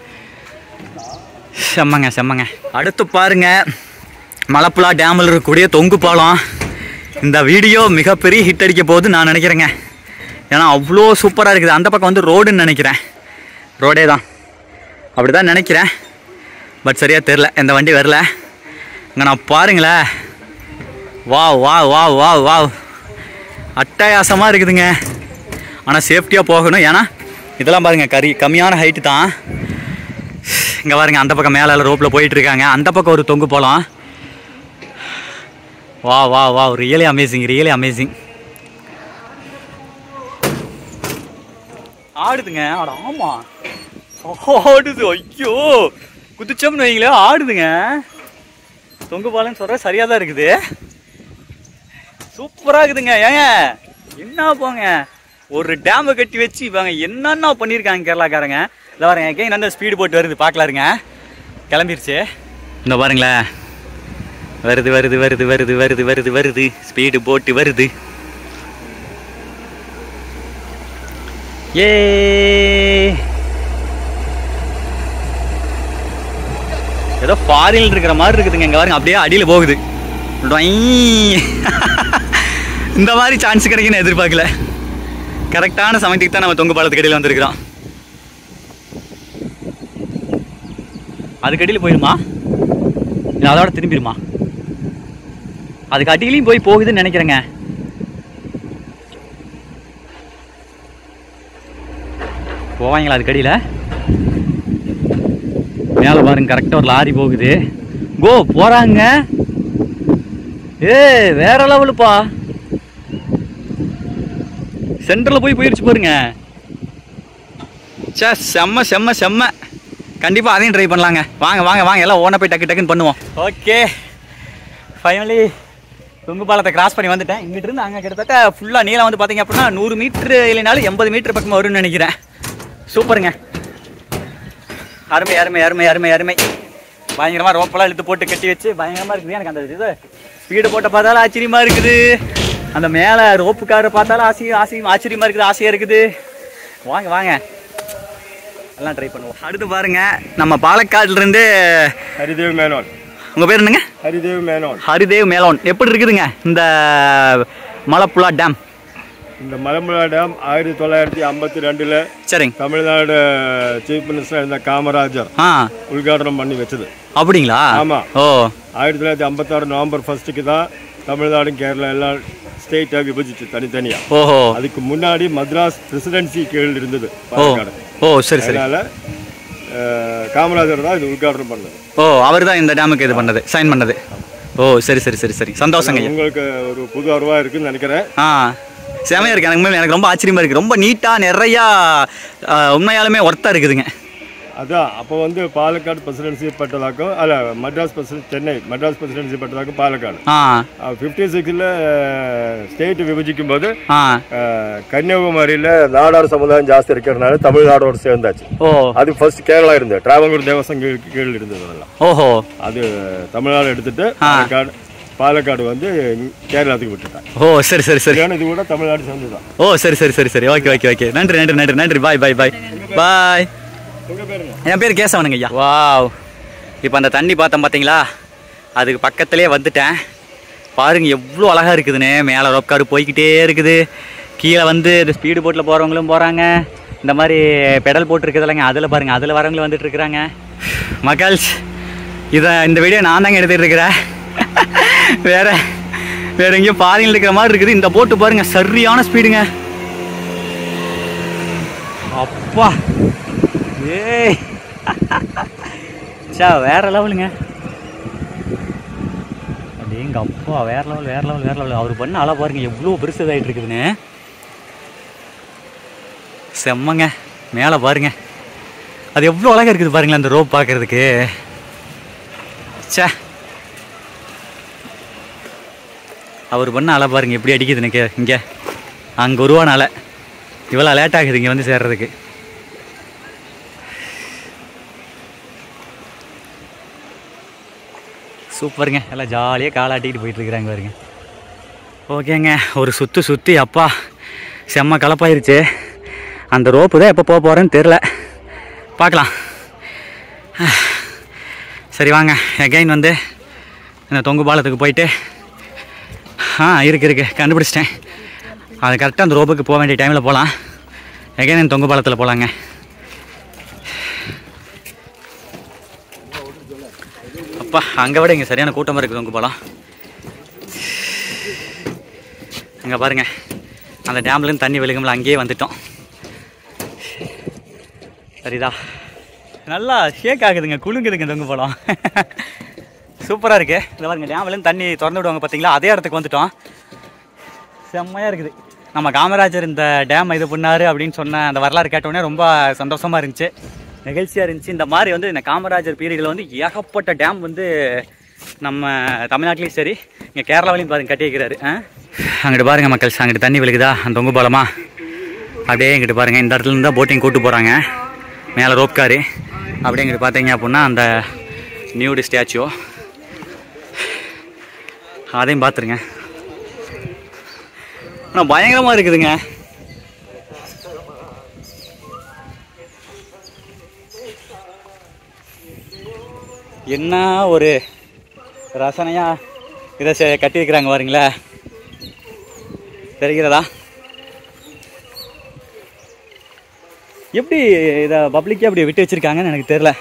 செம்மங்க செம்மங்க அடுத்து பாருங்க மலப்புலா டேமில் இருக்கக்கூடிய தொங்கு பாலம் இந்த வீடியோ மிகப்பெரிய ஹிட் அடிக்க போகுது நான் நினைக்கிறேங்க ஏன்னா அவ்வளோ சூப்பராக இருக்குது அந்த பக்கம் வந்து ரோடுன்னு நினைக்கிறேன் ரோடே தான் அப்படி தான் நினைக்கிறேன் பட் சரியாக தெரில எந்த வண்டி வரல இங்கே நான் பாருங்களேன் வா வா வா வா வா அட்டகாசமாக இருக்குதுங்க ஆனால் சேஃப்டியாக போகணும் ஏன்னா இதெல்லாம் பாருங்க கறி கம்மியான ஹைட்டு தான் இங்கே பாருங்க அந்த பக்கம் மேலே ரோப்பில் போயிட்டு இருக்காங்க அந்த பக்கம் ஒரு தொங்கு போகலாம் வா வா வா ரியலி அமேசிங் ரியலி அமேசிங் ஆடுதுங்க ஆட ஆமா ஆடுது ஐயோ குதிச்சோம்னு வைங்களேன் ஆடுதுங்க தொங்கு பாலன்னு சொல்ற சரியா தான் இருக்குது சூப்பரா இருக்குதுங்க ஏங்க என்ன போங்க ஒரு டேமை கட்டி வச்சு இவங்க என்னென்ன பண்ணியிருக்காங்க கேரளாக்காரங்க இல்லை பாருங்க எங்கேயும் நல்ல ஸ்பீடு போட்டு வருது பார்க்கலாருங்க கிளம்பிருச்சு இந்த பாருங்களேன் வருது வருது வருது வருது வருது வருது வருது ஸ்பீடு போட்டு வருது ஏ ஏதோ ஃபாரின்ல இருக்கிற மாதிரி இருக்குதுங்க இங்க பாருங்க அப்படியே அடியில போகுது டொய். இந்த மாதிரி சான்ஸ் கிடைக்குன்னு எதிர்பார்க்கல கரெக்டான சமயத்துக்கு தான் நம்ம தொங்கு பாலத்துக்கு அடியில் வந்திருக்கிறோம் அதுக்கு அடியில் போயிருமா இல்லை அதோட திரும்பிடுமா அதுக்கு அடியிலையும் போய் போகுதுன்னு நினைக்கிறேங்க போவாங்களா அதுக்கு அடியில் மேலே பாருங்க கரெக்டாக ஒரு லாரி போகுது கோ போகிறாங்க ஏ வேற லெவலுப்பா சென்டரில் போய் போயிடுச்சு பாருங்க சே செம்ம செம்ம செம்ம கண்டிப்பாக அதையும் ட்ரை பண்ணலாங்க வாங்க வாங்க வாங்க எல்லாம் ஓன போய் டக்கு டக்குன்னு பண்ணுவோம் ஓகே ஃபைனலி தொங்கு பாலத்தை கிராஸ் பண்ணி வந்துட்டேன் இங்கிட்டு இருந்து அங்கே கிட்டத்தட்ட ஃபுல்லாக நீளம் வந்து பார்த்தீங்க அப்படின்னா நூறு மீட்ரு இல்லைனாலும் எண்பது மீட்டர் பக்கம் வரும்னு நினைக்கிறேன் சூப்பருங்க அருமை அருமை அருமை அருமை அருமை பயங்கரமாக ரோப்பெல்லாம் இழுத்து போட்டு கட்டி வச்சு பயங்கரமாக இருக்குது எனக்கு அந்த இது ஸ்பீடு போட்ட பார்த்தாலும் ஆச்சரியமாக இருக்குது அந்த மேலே ரோப்பு காரை பார்த்தாலும் ஆசையும் ஆசையும் ஆச்சரியமாக இருக்குது ஆசையாக இருக்குது வாங்க வாங்க எல்லாம் ட்ரை பண்ணுவோம் அடுத்து பாருங்க நம்ம பாலக்காடுலேருந்து ஹரிதேவ் மேனோன் உங்கள் பேர் என்னங்க ஹரிதேவ் மேனோன் ஹரிதேவ் மேலோன் எப்படி இருக்குதுங்க இந்த மலப்புலா டேம் இந்த மலம்புழா டேம் ஆயிரத்தி தொள்ளாயிரத்தி ஐம்பத்தி ரெண்டில் சரிங்க தமிழ்நாடு சீஃப் மினிஸ்டர் இருந்த காமராஜர் ஆ உദ്ഘാടനം பண்ணி வச்சது அப்படிங்களா ஆமா. ஓ ஆயிரத்தி தொள்ளாயிரத்தி ஐம்பத்தாறு நவம்பர் ஃபர்ஸ்ட்டுக்கு தான் தமிழ்நாடும் கேரளா எல்லாம் ஸ்டேட்டாக விபஜிச்சு தனித்தனியாக ஓஹோ அதுக்கு முன்னாடி மദ്രാஸ் பிரசிடென்சி கீழ் இருந்தது ஓ பாலக்காடு ஓ சரி சரி அதனால அஹ், காமராஜர் தான் இது உദ്ഘാടനം பண்ணது ஓ அவர் தான் இந்த டேமுக்கு இது பண்ணது சைன் பண்ணது ஓ சரி சரி சரி சரி சந்தோஷங்க ஐயா உங்களுக்கு ஒரு புது அருவா இருக்குன்னு நினைக்கிறேன் ஆ செமையாக இருக்குது எனக்கு உண்மையில எனக்கு ரொம்ப ஆச்சரியமாக இருக்குது ரொம்ப நீட்டாக நிறையா ஆ, உண்மையாலுமே ஒர்த்தாக இருக்குதுங்க அதான் அப்போ வந்து பாலக்காடு பிரசிடென்சி பட்டதாக்கும் அல்ல மட்ராஸ் பிரசிடென்ட் சென்னை மட்ராஸ் பிரசிடென்சி பட்டதாக்கும் பாலக்காடு ஆ ஃபிஃப்டி சிக்ஸில் ஸ்டேட் விபஜிக்கும் போது ஆ அஹ், கன்னியாகுமரியில் நாடார் சமுதாயம் ஜாஸ்தி இருக்கிறதுனால தமிழ்நாடோடு சேர்ந்தாச்சு ஓ அது ஃபர்ஸ்ட் கேரளா இருந்தது டிராவங்கூர் தேவசம் கீழ் கீழ் இருந்தது அதெல்லாம் ஓஹோ அது தமிழ்நாடு எடுத்துட்டு பாலக்காடு பாலக்காடு வந்து கேரளாத்துக்கு விட்டுட்டாங்க ஓ சரி சரி சரி ஏன்னா இது கூட தமிழ்நாடு சேர்ந்து தான் ஓ சரி சரி சரி சரி ஓகே ஓகே ஓகே நன்றி நன்றி நன்றி நன்றி பாய் பாய் பாய் பாய் என் பேர் கேசவனுங்க ஐயா வாவ் இப்போ அந்த தண்ணி பார்த்தோம் பார்த்தீங்களா அதுக்கு பக்கத்துலேயே வந்துட்டேன் பாருங்க எவ்வளோ அழகாக இருக்குதுன்னு மேலே ரோப்காரு போய்க்கிட்டே இருக்குது கீழே வந்து இந்த ஸ்பீடு போட்டில் போகிறவங்களும் போகிறாங்க இந்த மாதிரி பெடல் போட்டு இருக்குதுல்லங்க அதில் பாருங்கள் அதில் வரவங்களும் வந்துட்டு இருக்கிறாங்க மக்கள்ஸ் இதை இந்த வீடியோ நான் தாங்க எடுத்துகிட்டு இருக்கிறேன் வேற வேற எங்கேயும் பாதையில் இருக்கிற மாதிரி இருக்குது இந்த போட்டு பாருங்க சரியான ஸ்பீடுங்க அப்பா ஏய் சா வேற லெவலுங்க அப்படிங்க அப்பா வேற லெவல் வேற லெவல் வேற லெவல் அவர் பண்ண அழகா பாருங்க எவ்வளோ பெருசு இதாகிட்டு இருக்குதுன்னு செம்மங்க மேலே பாருங்க அது எவ்வளோ அழகா இருக்குது பாருங்களேன் அந்த ரோப் பார்க்கறதுக்கு ச்சே அவர் பண்ண அலை பாருங்க எப்படி அடிக்குது எனக்கு இங்கே அங்கே உருவான அலை இவ்வளோ லேட் ஆகுது இங்கே வந்து சேர்றதுக்கு சூப்பருங்க எல்லாம் ஜாலியாக காலாட்டிக்கிட்டு போயிட்டு இருக்கிறாங்க பாருங்க ஓகேங்க ஒரு சுற்று சுற்றி அப்பா செம்ம கலப்பாயிருச்சு அந்த ரோப்பு தான் எப்போ போக போகிறேன்னு தெரில பார்க்கலாம் சரி வாங்க எகைன் வந்து இந்த தொங்கு பாலத்துக்கு போயிட்டு ஆ இருக்கு இருக்கு கண்டுபிடிச்சிட்டேன் அது கரெக்டாக அந்த ரோப்புக்கு போக வேண்டிய டைமில் போகலாம் எகைன் இந்த தொங்கு பாலத்தில் போகலாங்க அப்பா அங்கே விட இங்கே சரியான கூட்டமாக இருக்குது தொங்கு பாலம் அங்கே பாருங்க அந்த டேம்லேருந்து தண்ணி விழுகும்ல அங்கேயே வந்துட்டோம் சரிதா நல்லா ஷேக் ஆகுதுங்க குலுங்குதுங்க தொங்கு பாலம் சூப்பராக இருக்கு இந்த பாருங்க டேம்லேருந்து தண்ணி திறந்து விடுவாங்க பார்த்தீங்களா அதே இடத்துக்கு வந்துட்டோம் செம்மையாக இருக்குது நம்ம காமராஜர் இந்த டேம் இது பண்ணாரு அப்படின்னு சொன்ன அந்த வரலாறு கேட்டோடனே ரொம்ப சந்தோஷமாக இருந்துச்சு நிகழ்ச்சியாக இருந்துச்சு இந்த மாதிரி வந்து இந்த காமராஜர் பீரியடில் வந்து ஏகப்பட்ட டேம் வந்து நம்ம தமிழ்நாட்டிலையும் சரி இங்கே கேரளாவிலையும் பாருங்க கட்டி வைக்கிறாரு ஆ அங்கிட்டு பாருங்க மக்கள் அங்கிட்டு தண்ணி விழுகுதா அந்த தொங்கு பாலமா அப்படியே இங்கிட்டு பாருங்க இந்த இடத்துல இருந்து தான் போட்டிங் கூட்டு போகிறாங்க மேலே ரோப்காரு அப்படியே இங்கிட்டு பார்த்தீங்க அப்படின்னா அந்த நியூடு ஸ்டாச்சு அதையும் பார்த்துருங்க ஆனால் பயங்கரமாக இருக்குதுங்க என்ன ஒரு ரசனையா இதை செ- கட்டி வைக்கிறாங்க பாருங்களே தெரிகிறதா எப்படி இதை பப்ளிக்கே அப்படி விட்டு வச்சிருக்காங்கன்னு எனக்கு தெரியல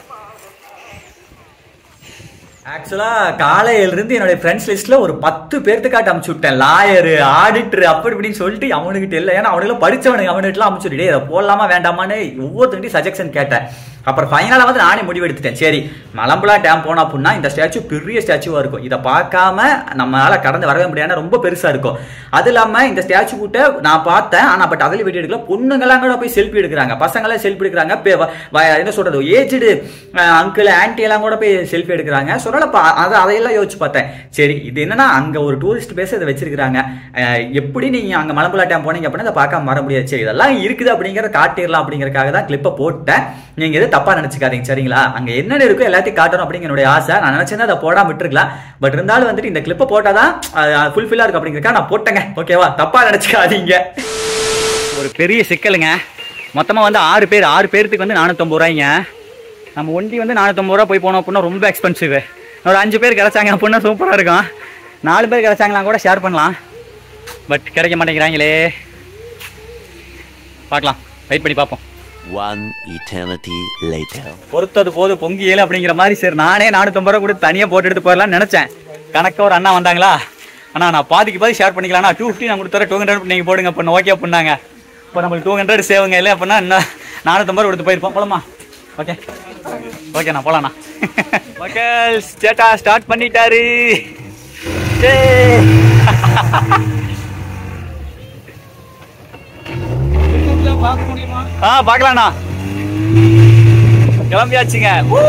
ஆக்சுவலாக காலையிலிருந்து என்னுடைய ஃப்ரெண்ட்ஸ் லிஸ்ட்டில் ஒரு பத்து பேர்த்துக்காட்டு அமுச்சு விட்டேன் லாயரு ஆடிட்டர் அப்படி இப்படின்னு சொல்லிட்டு அவனுக்கிட்ட இல்லை ஏன்னா அவனுக்கு படித்தவனுக்கு அவனுக்குலாம் அமுச்சு விட்டு இதை போடலாமா வேண்டாமான்னு ஒவ்வொருத்தருக்கிட்டையும் சஜெக்ஷன் கேட்டேன் அப்புறம் ஃபைனலாக வந்து நானே முடிவு எடுத்துட்டேன் சரி மலம்புலா டேம் போனோம் அப்படின்னா இந்த ஸ்டாச்சு பெரிய ஸ்டாச்சுவாக இருக்கும் இதை பார்க்காம நம்மளால கடந்து வரவே முடியாது ரொம்ப பெருசாக இருக்கும் அது இல்லாமல் இந்த ஸ்டாச்சு கிட்ட நான் பார்த்தேன் ஆனால் பட் அதில் வீடியோ எடுக்கல பொண்ணுங்களாம் கூட போய் செல்ஃபி எடுக்கிறாங்க பசங்களாம் செல்ஃபி எடுக்கிறாங்க பெ- வ- வ- என்ன சொல்றது ஏஜ்டு அங்கிள் ஆன்டி எல்லாம் கூட போய் செல்ஃபி எடுக்கிறாங்க சொல்லலப்பா அதை அதையெல்லாம் யோசிச்சு பார்த்தேன் சரி இது என்னன்னா அங்க ஒரு டூரிஸ்ட் பிளேஸ் இதை வச்சிருக்காங்க அஹ், எப்படி நீங்க அங்க மலம்புலா டேம் போனீங்க அப்படின்னா இதை பார்க்காம வர முடியாது சரி இதெல்லாம் இருக்குது அப்படிங்கிறத காட்டிடலாம் அப்படிங்கறதுக்காக தான் கிளிப்பை போட்டேன் நீங்க எதுவும் தப்பா நினைச்சுக்காதீங்க சரிங்களா அங்க என்னென்ன இருக்கோ எல்லாத்தையும் காட்டணும் அப்படிங்கிற என்னுடைய ஆசை நான் நினைச்சேன்னா அதை போடாம விட்டுருக்கலாம் பட் இருந்தாலும் வந்துட்டு இந்த கிளிப்பை போட்டாதான் ஃபுல்ஃபில்லா இருக்கும் அப்படிங்கறதுக்காக நான் போட்டேங்க ஓகேவா தப்பா நினைச்சுக்காதீங்க ஒரு பெரிய சிக்கலுங்க மொத்தமாக வந்து ஆறு பேர் ஆறு பேர்த்துக்கு வந்து நானூற்றம்பது ரூபாய்ங்க நம்ம ஒண்டி வந்து நானூற்றம்பது ரூபா போய் போனோம் அப்படின்னா ரொம்ப எக்ஸ்பென்சிவ் ஒரு அஞ்சு பேர் கிடைச்சாங்க அப்படின்னா சூப்பராக இருக்கும் நாலு பேர் கிடைச்சாங்களா கூட ஷேர் பண்ணலாம் பட் கிடைக்க மாட்டேங்கிறாங்களே பார்க்கலாம் வெயிட் பண்ணி பார்ப்போம் One eternity later. பொறுத்தது போது பொங்கியல் அப்படிங்கிற மாதிரி சரி நானே நானூற்றம்பது ரூபா கொடுத்து தனியாக போட்டு எடுத்து போயிடலாம்னு நினச்சேன் கணக்க ஒரு அண்ணா வந்தாங்களா அண்ணா நான் பாதிக்கு பாதி ஷேர் பண்ணிக்கலாம் டூ ஃபிஃப்டி நான் கொடுத்துறேன் டூ ஹண்ட்ரட் நீங்கள் போடுங்க பண்ண ஓகே பண்ணாங்க இப்போ நம்மளுக்கு டூ ஹண்ட்ரட் சேவுங்க இல்லை அப்படின்னா என்ன நானூற்றம்பது ரூபா கொடுத்து போயிருப்போம் போலாமா ஓகே ஓகேண்ணா போலாண்ணா மக்கள் சேட்டா ஸ்டார்ட் பண்ணிட்டாரு ஆ பார்க்கலாம்ண்ணா கிளம்பியாச்சுங்க ஊ!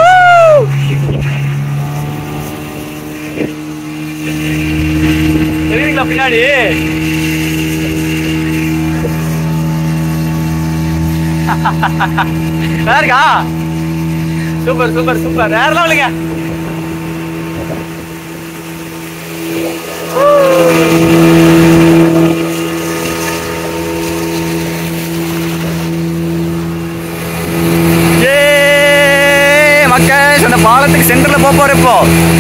தெரியுதுங்களா பின்னாடி நல்லா இருக்கா சூப்பர் சூப்பர் சூப்பர் வேற லெவலுங்க ஏ மக்கள் அந்த பாலத்துக்கு சென்டர்ல போக போற இப்போ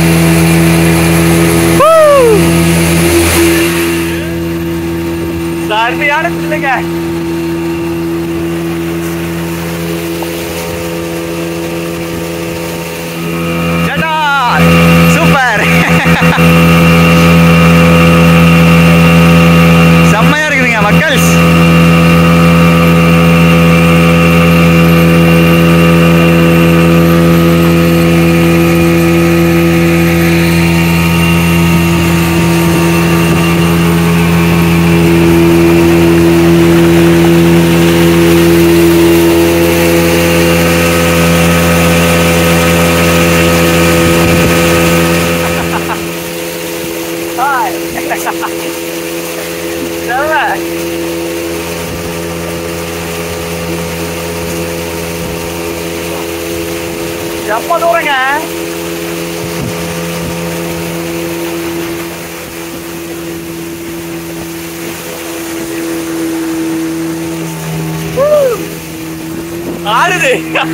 Woo! சரியான பிள்ளைங்க ஏடா, சூப்பர் செம்மையா இருக்குதுங்க மக்கள் எப்ப தூரங்க ஆடுது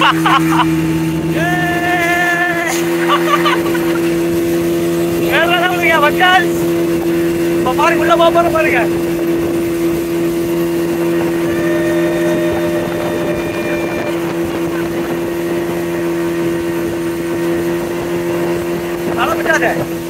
வேற லெவலுங்க மக்கள் இப்ப பாருங்க உள்ள போக போற பாருங்க நடந்துட்டாரு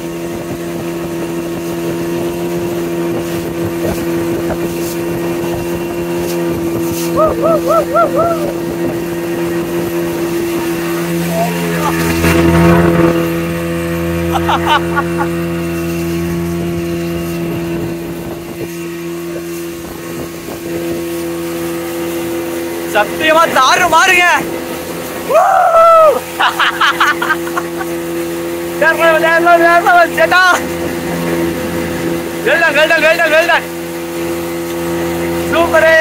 சத்தியமா தாறு மாறுங்க சேட்டா வெல்டன் வெல்டன் வெல்டன் வெல்டன் சூப்பரே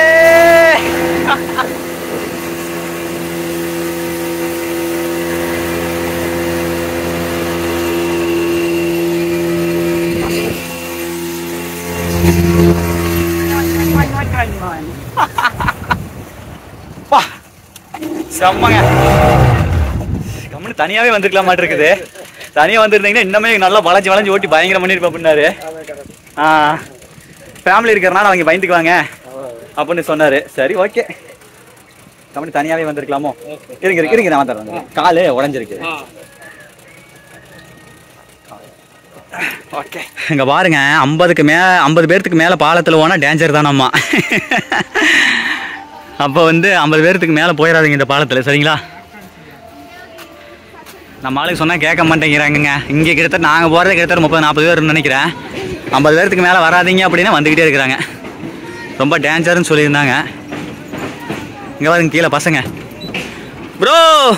பா செம்மங்க கம்முன்னு தனியாவே வந்திருக்கலாம் மாட்டு இருக்குது தனியா வந்திருந்தீங்கன்னா இன்னமே நல்லா வளைஞ்சு வளைஞ்சு ஓட்டி பயங்கரம் பண்ணிருப்பா அப்படின்னாரு ஆ ஃபேமிலி இருக்கிறனால அவங்க பயந்துக்குவாங்க அப்படின்னு சொன்னாரு சரி ஓகே கம்பெனி தனியாவே வந்திருக்கலாமோ இருங்க இருங்க இருங்க நான் வந்துடுறேன் காலு உடஞ்சிருக்கு ஓகே இங்க பாருங்க ஐம்பதுக்கு மே ஐம்பது பேர்த்துக்கு மேல பாலத்துல போனா டேஞ்சர் தானம்மா அப்போ வந்து ஐம்பது பேர்த்துக்கு மேல போயிடாதீங்க இந்த பாலத்துல சரிங்களா நம்ம ஆளுக்கு சொன்னா கேட்க மாட்டேங்கிறாங்கங்க இங்க கிட்டத்தட்ட நாங்க போறது கிட்டத்தட்ட முப்பது நாற்பது பேர் நினைக்கிறேன் ஐம்பது பேர்த்துக்கு மேல வராதீங்க அப்படின்னா வந்துகிட்டே இருக்கிறாங்க ரொம்ப டேஞ்சர்னு சொல்லியிருந்தாங்க இங்க பாருங்க கீழே பசங்க ப்ரோ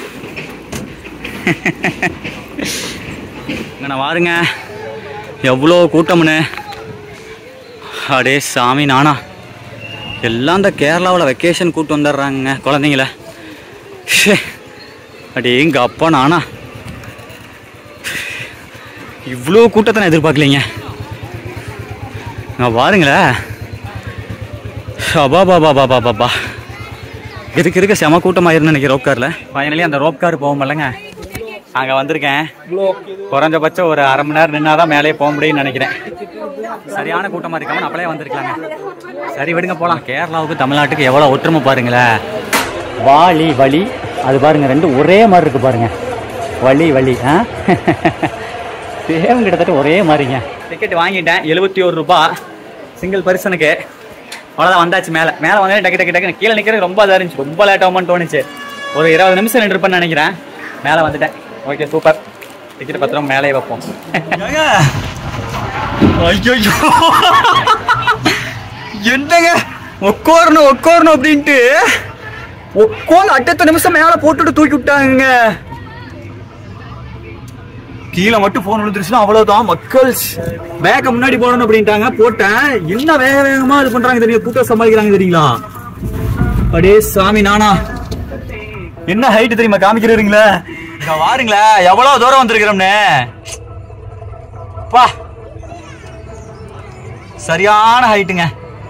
இங்கே பாருங்க எவ்வளோ கூட்டம்னு அடே சாமி நானா எல்லாம் இந்த கேரளாவில் வெக்கேஷன் கூட்டு வந்துடுறாங்க குழந்தைங்கள ஷே அடே எங்க அப்பா நானா இவ்வளோ கூட்டத்தை நான் எதிர்பார்க்கலைங்க நான் பாருங்களேன் அப்பா பாபா பாபா பாபா இதுக்கு இருக்க செம கூட்டமாயிருன்னு நினைக்கிறேன் ரோப் காரில் ஃபைனலி அந்த ரோப் கார் போக முடியலங்க அங்கே வந்திருக்கேன் குறைஞ்சபட்சம் ஒரு அரை மணி நேரம் நின்னாதான் மேலே போக முடியும்னு நினைக்கிறேன் சரியான கூட்டமாக இருக்காம அப்படியே வந்திருக்கலாங்க சரி விடுங்க போகலாம் கேரளாவுக்கு தமிழ்நாட்டுக்கு எவ்வளோ ஒற்றுமை பாருங்களேன் வாலி வலி அது பாருங்க ரெண்டும் ஒரே மாதிரி இருக்கு பாருங்க வலி வலி ஆ சேம் கிட்டத்தட்ட ஒரே மாதிரிங்க டிக்கெட் வாங்கிட்டேன் எழுபத்தி ஒரு ரூபாய் சிங்கிள் பர்சனுக்கு அவ்வளோதான் வந்தாச்சு மேலே மேலே வந்து டக்கு டக்கு டக்குன்னு கீழே நிற்கிறது ரொம்ப இதாக இருந்துச்சு ரொம்ப லேட் ஆகுமான்னு தோணுச்சு ஒரு இருபது நிமிஷம் நின்றுருப்பேன்னு நினைக்கிறேன் மேலே வந்துட்டேன் ஓகே சூப்பர் டிக்கெட் பத்திரம் மேலே வைப்போம் ஐயோ என்னங்க உட்காரணும் உட்காரணும் அப்படின்ட்டு உட்காந்து அடுத்த நிமிஷம் மேல போட்டுட்டு தூக்கி விட்டாங்க கீழே மட்டும் போன் விழுந்துருச்சுன்னா அவ்வளவுதான் மக்கள் பேக்க முன்னாடி போடணும் அப்படின்ட்டாங்க போட்டேன் என்ன வேக வேகமா இது பண்றாங்க தெரியும் கூட்டம் சமாளிக்கிறாங்க தெரியுங்களா அடே சாமி நானா என்ன ஹைட் தெரியுமா காமிக்கிறீங்களா இங்க வாருங்களேன் எவ்வளவு தூரம் வந்திருக்கிறோம்னு பா சரியான ஹைட்டுங்க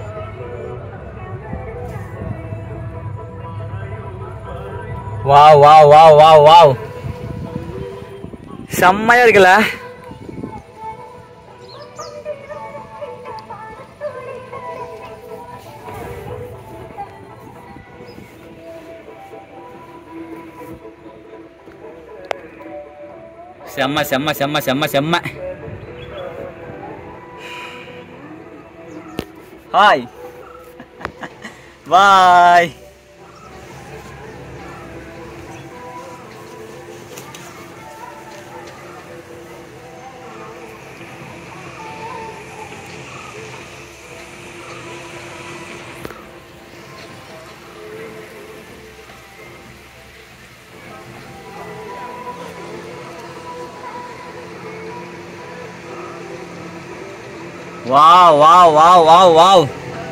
wow wow wow wow wow செம்மையா இருக்குல்ல செம்ம செம்ம செம்ம செம்ம செம்ம hi bye wow wow wow wow wow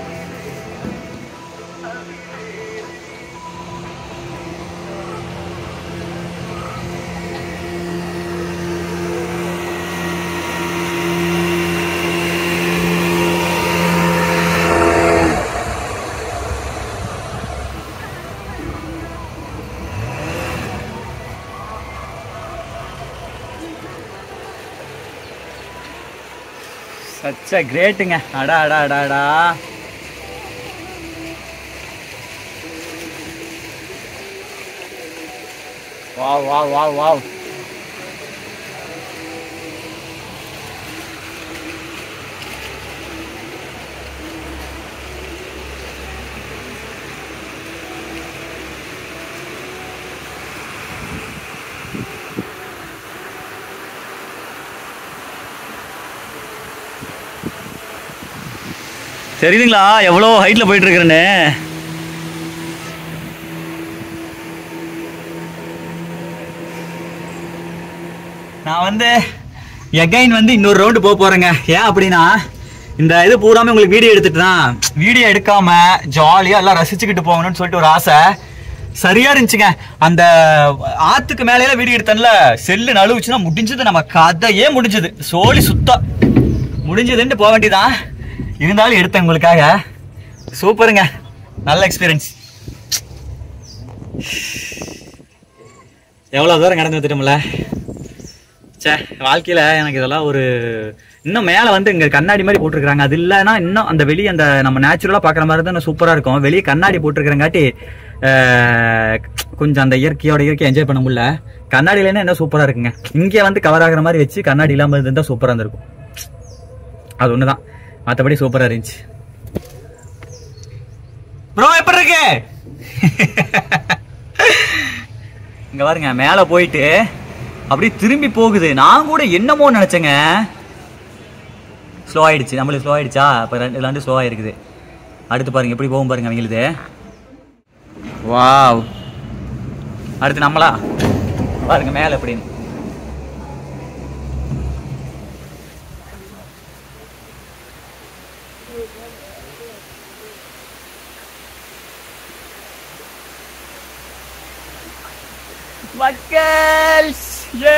சச்ச கிரேட்டுங்க அடா அடா அடா அடா வாவ் வாவ் வாவ் வாவ் தெரியுதுங்களா எவ்வளோ ஹைட்டில் போயிட்டு இருக்கிறேன்னு நான் வந்து எகைன் வந்து இன்னொரு ரவுண்டு போக போறேங்க ஏன் அப்படின்னா இந்த இது பூராமே உங்களுக்கு வீடியோ எடுத்துட்டு தான் வீடியோ எடுக்காம ஜாலியா எல்லாம் ரசிச்சுக்கிட்டு போகணும்னு சொல்லிட்டு ஒரு ஆசை சரியா இருந்துச்சுங்க அந்த ஆத்துக்கு மேலேயே வீடியோ எடுத்தேன்ல செல்லு நழுவுச்சுன்னா முடிஞ்சது நம்ம கதையே முடிஞ்சது சோழி சுத்தம் முடிஞ்சதுன்ட்டு போக வேண்டியதான் இருந்தாலும் எடுத்தேன் உங்களுக்காக சூப்பருங்க நல்ல எக்ஸ்பீரியன்ஸ் எவ்வளோ தூரம் கடந்து வந்துட்டோம்ல சே வாழ்க்கையில் எனக்கு இதெல்லாம் ஒரு இன்னும் மேலே வந்து இங்கே கண்ணாடி மாதிரி போட்டிருக்காங்க அது இல்லைன்னா இன்னும் அந்த வெளியே அந்த நம்ம நேச்சுரலாக பார்க்குற மாதிரி தான் சூப்பராக இருக்கும் வெளியே கண்ணாடி போட்டிருக்கிறங்காட்டி அஹ், கொஞ்சம் அந்த இயற்கையோட இயற்கை என்ஜாய் பண்ண முடியல கண்ணாடியிலன்னா என்ன சூப்பராக இருக்குங்க இங்கே வந்து கவர் ஆகுற மாதிரி வச்சு கண்ணாடி இல்லாமல் இருந்தால் சூப்பராக இருந்திருக்கும் அது ஒன்று தான் மற்றபடி சூப்பராக இருந்துச்சு ப்ரோ எப்படி இருக்கு இங்க பாருங்க மேல போயிட்டு அப்படியே திரும்பி போகுது நான் கூட என்னமோ நினைச்சேங்க ஸ்லோ ஆயிடுச்சு நம்மளுக்கு ஸ்லோ ஆயிடுச்சா இப்போ ரெண்டு ரெண்டு ஸ்லோ ஆயிருக்குது அடுத்து பாருங்க எப்படி போகும் பாருங்க அவங்களுக்கு வாவ் அடுத்து நம்மளா பாருங்க மேல எப்படின்னு மக்கள்ஸ் ஏ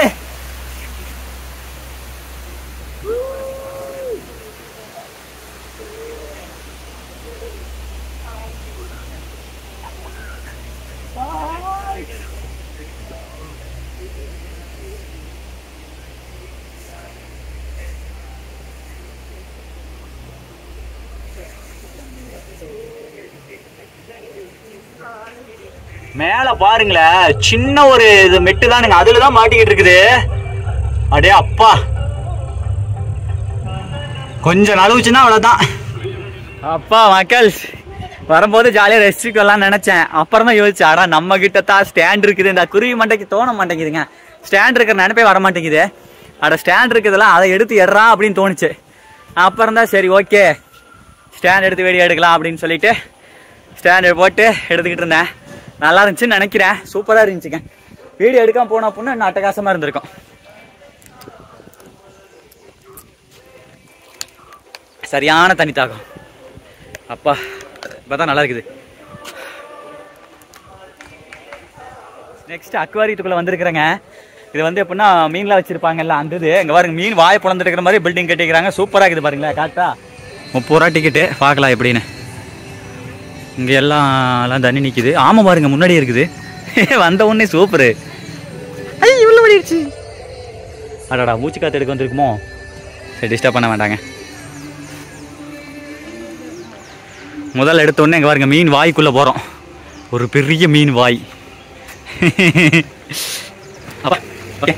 மேல பாருங்களேன் சின்ன ஒரு இது மெட்டு தானுங்க அதுல தான் மாட்டிக்கிட்டு இருக்குது அடே அப்பா கொஞ்சம் நழுவுச்சுன்னா அவ்வளவுதான் அப்பா மக்கள் வரும்போது ஜாலியாக ரெஸ்டிக்கலாம் நினைச்சேன் அப்புறம் தான் யோசிச்சேன் அடா நம்ம கிட்ட தான் ஸ்டாண்ட் இருக்குது இந்த குருவி மண்டைக்கு தோண மாட்டேங்குதுங்க ஸ்டாண்ட் இருக்கிற நினைப்பே வர மாட்டேங்குது அட ஸ்டாண்ட் இருக்குதுலாம் அதை எடுத்து எறா அப்படின்னு தோணுச்சு அப்புறம் தான் சரி ஓகே ஸ்டாண்ட் எடுத்து வீடியோ எடுக்கலாம் அப்படின்னு சொல்லிட்டு ஸ்டாண்ட் போட்டு எடுத்துக்கிட்டு இருந்தேன் நல்லா இருந்துச்சுன்னு நினைக்கிறேன் சூப்பராக இருந்துச்சுங்க வீடியோ எடுக்காம போனா பொண்ணு இன்னும் அட்டகாசமாக இருந்திருக்கும் சரியான தண்ணி தாகம் அப்பா இப்போ நல்லா இருக்குது நெக்ஸ்ட் அக்வாரியத்துக்குள்ள வந்திருக்கிறேங்க இது வந்து எப்படின்னா மீன்லாம் வச்சிருப்பாங்கல்ல அந்த இது இங்க பாருங்க மீன் வாயை பிளந்துட்டு இருக்கிற மாதிரி பில்டிங் கட்டிக்கிறாங்க சூப்பரா இருக்குது பாருங்களேன் காட்டா முப்பது ரூபா டிக்கெட்டு பார்க்கலாம் எப்படின்னு இங்க எல்லாம் எல்லாம் தண்ணி நிக்குது ஆமா பாருங்க முன்னாடி இருக்குது வந்த உடனே சூப்பரு ஐ உள்ள ஓடிடுச்சு அடடா மூச்சு காத்து எடுக்க வந்திருக்குமோ சரி டிஸ்டர்ப் பண்ண வேண்டாங்க முதல்ல எடுத்த உடனே இங்க பாருங்க மீன் வாய்க்குள்ள போறோம் ஒரு பெரிய மீன் வாய் அப்பா, okay.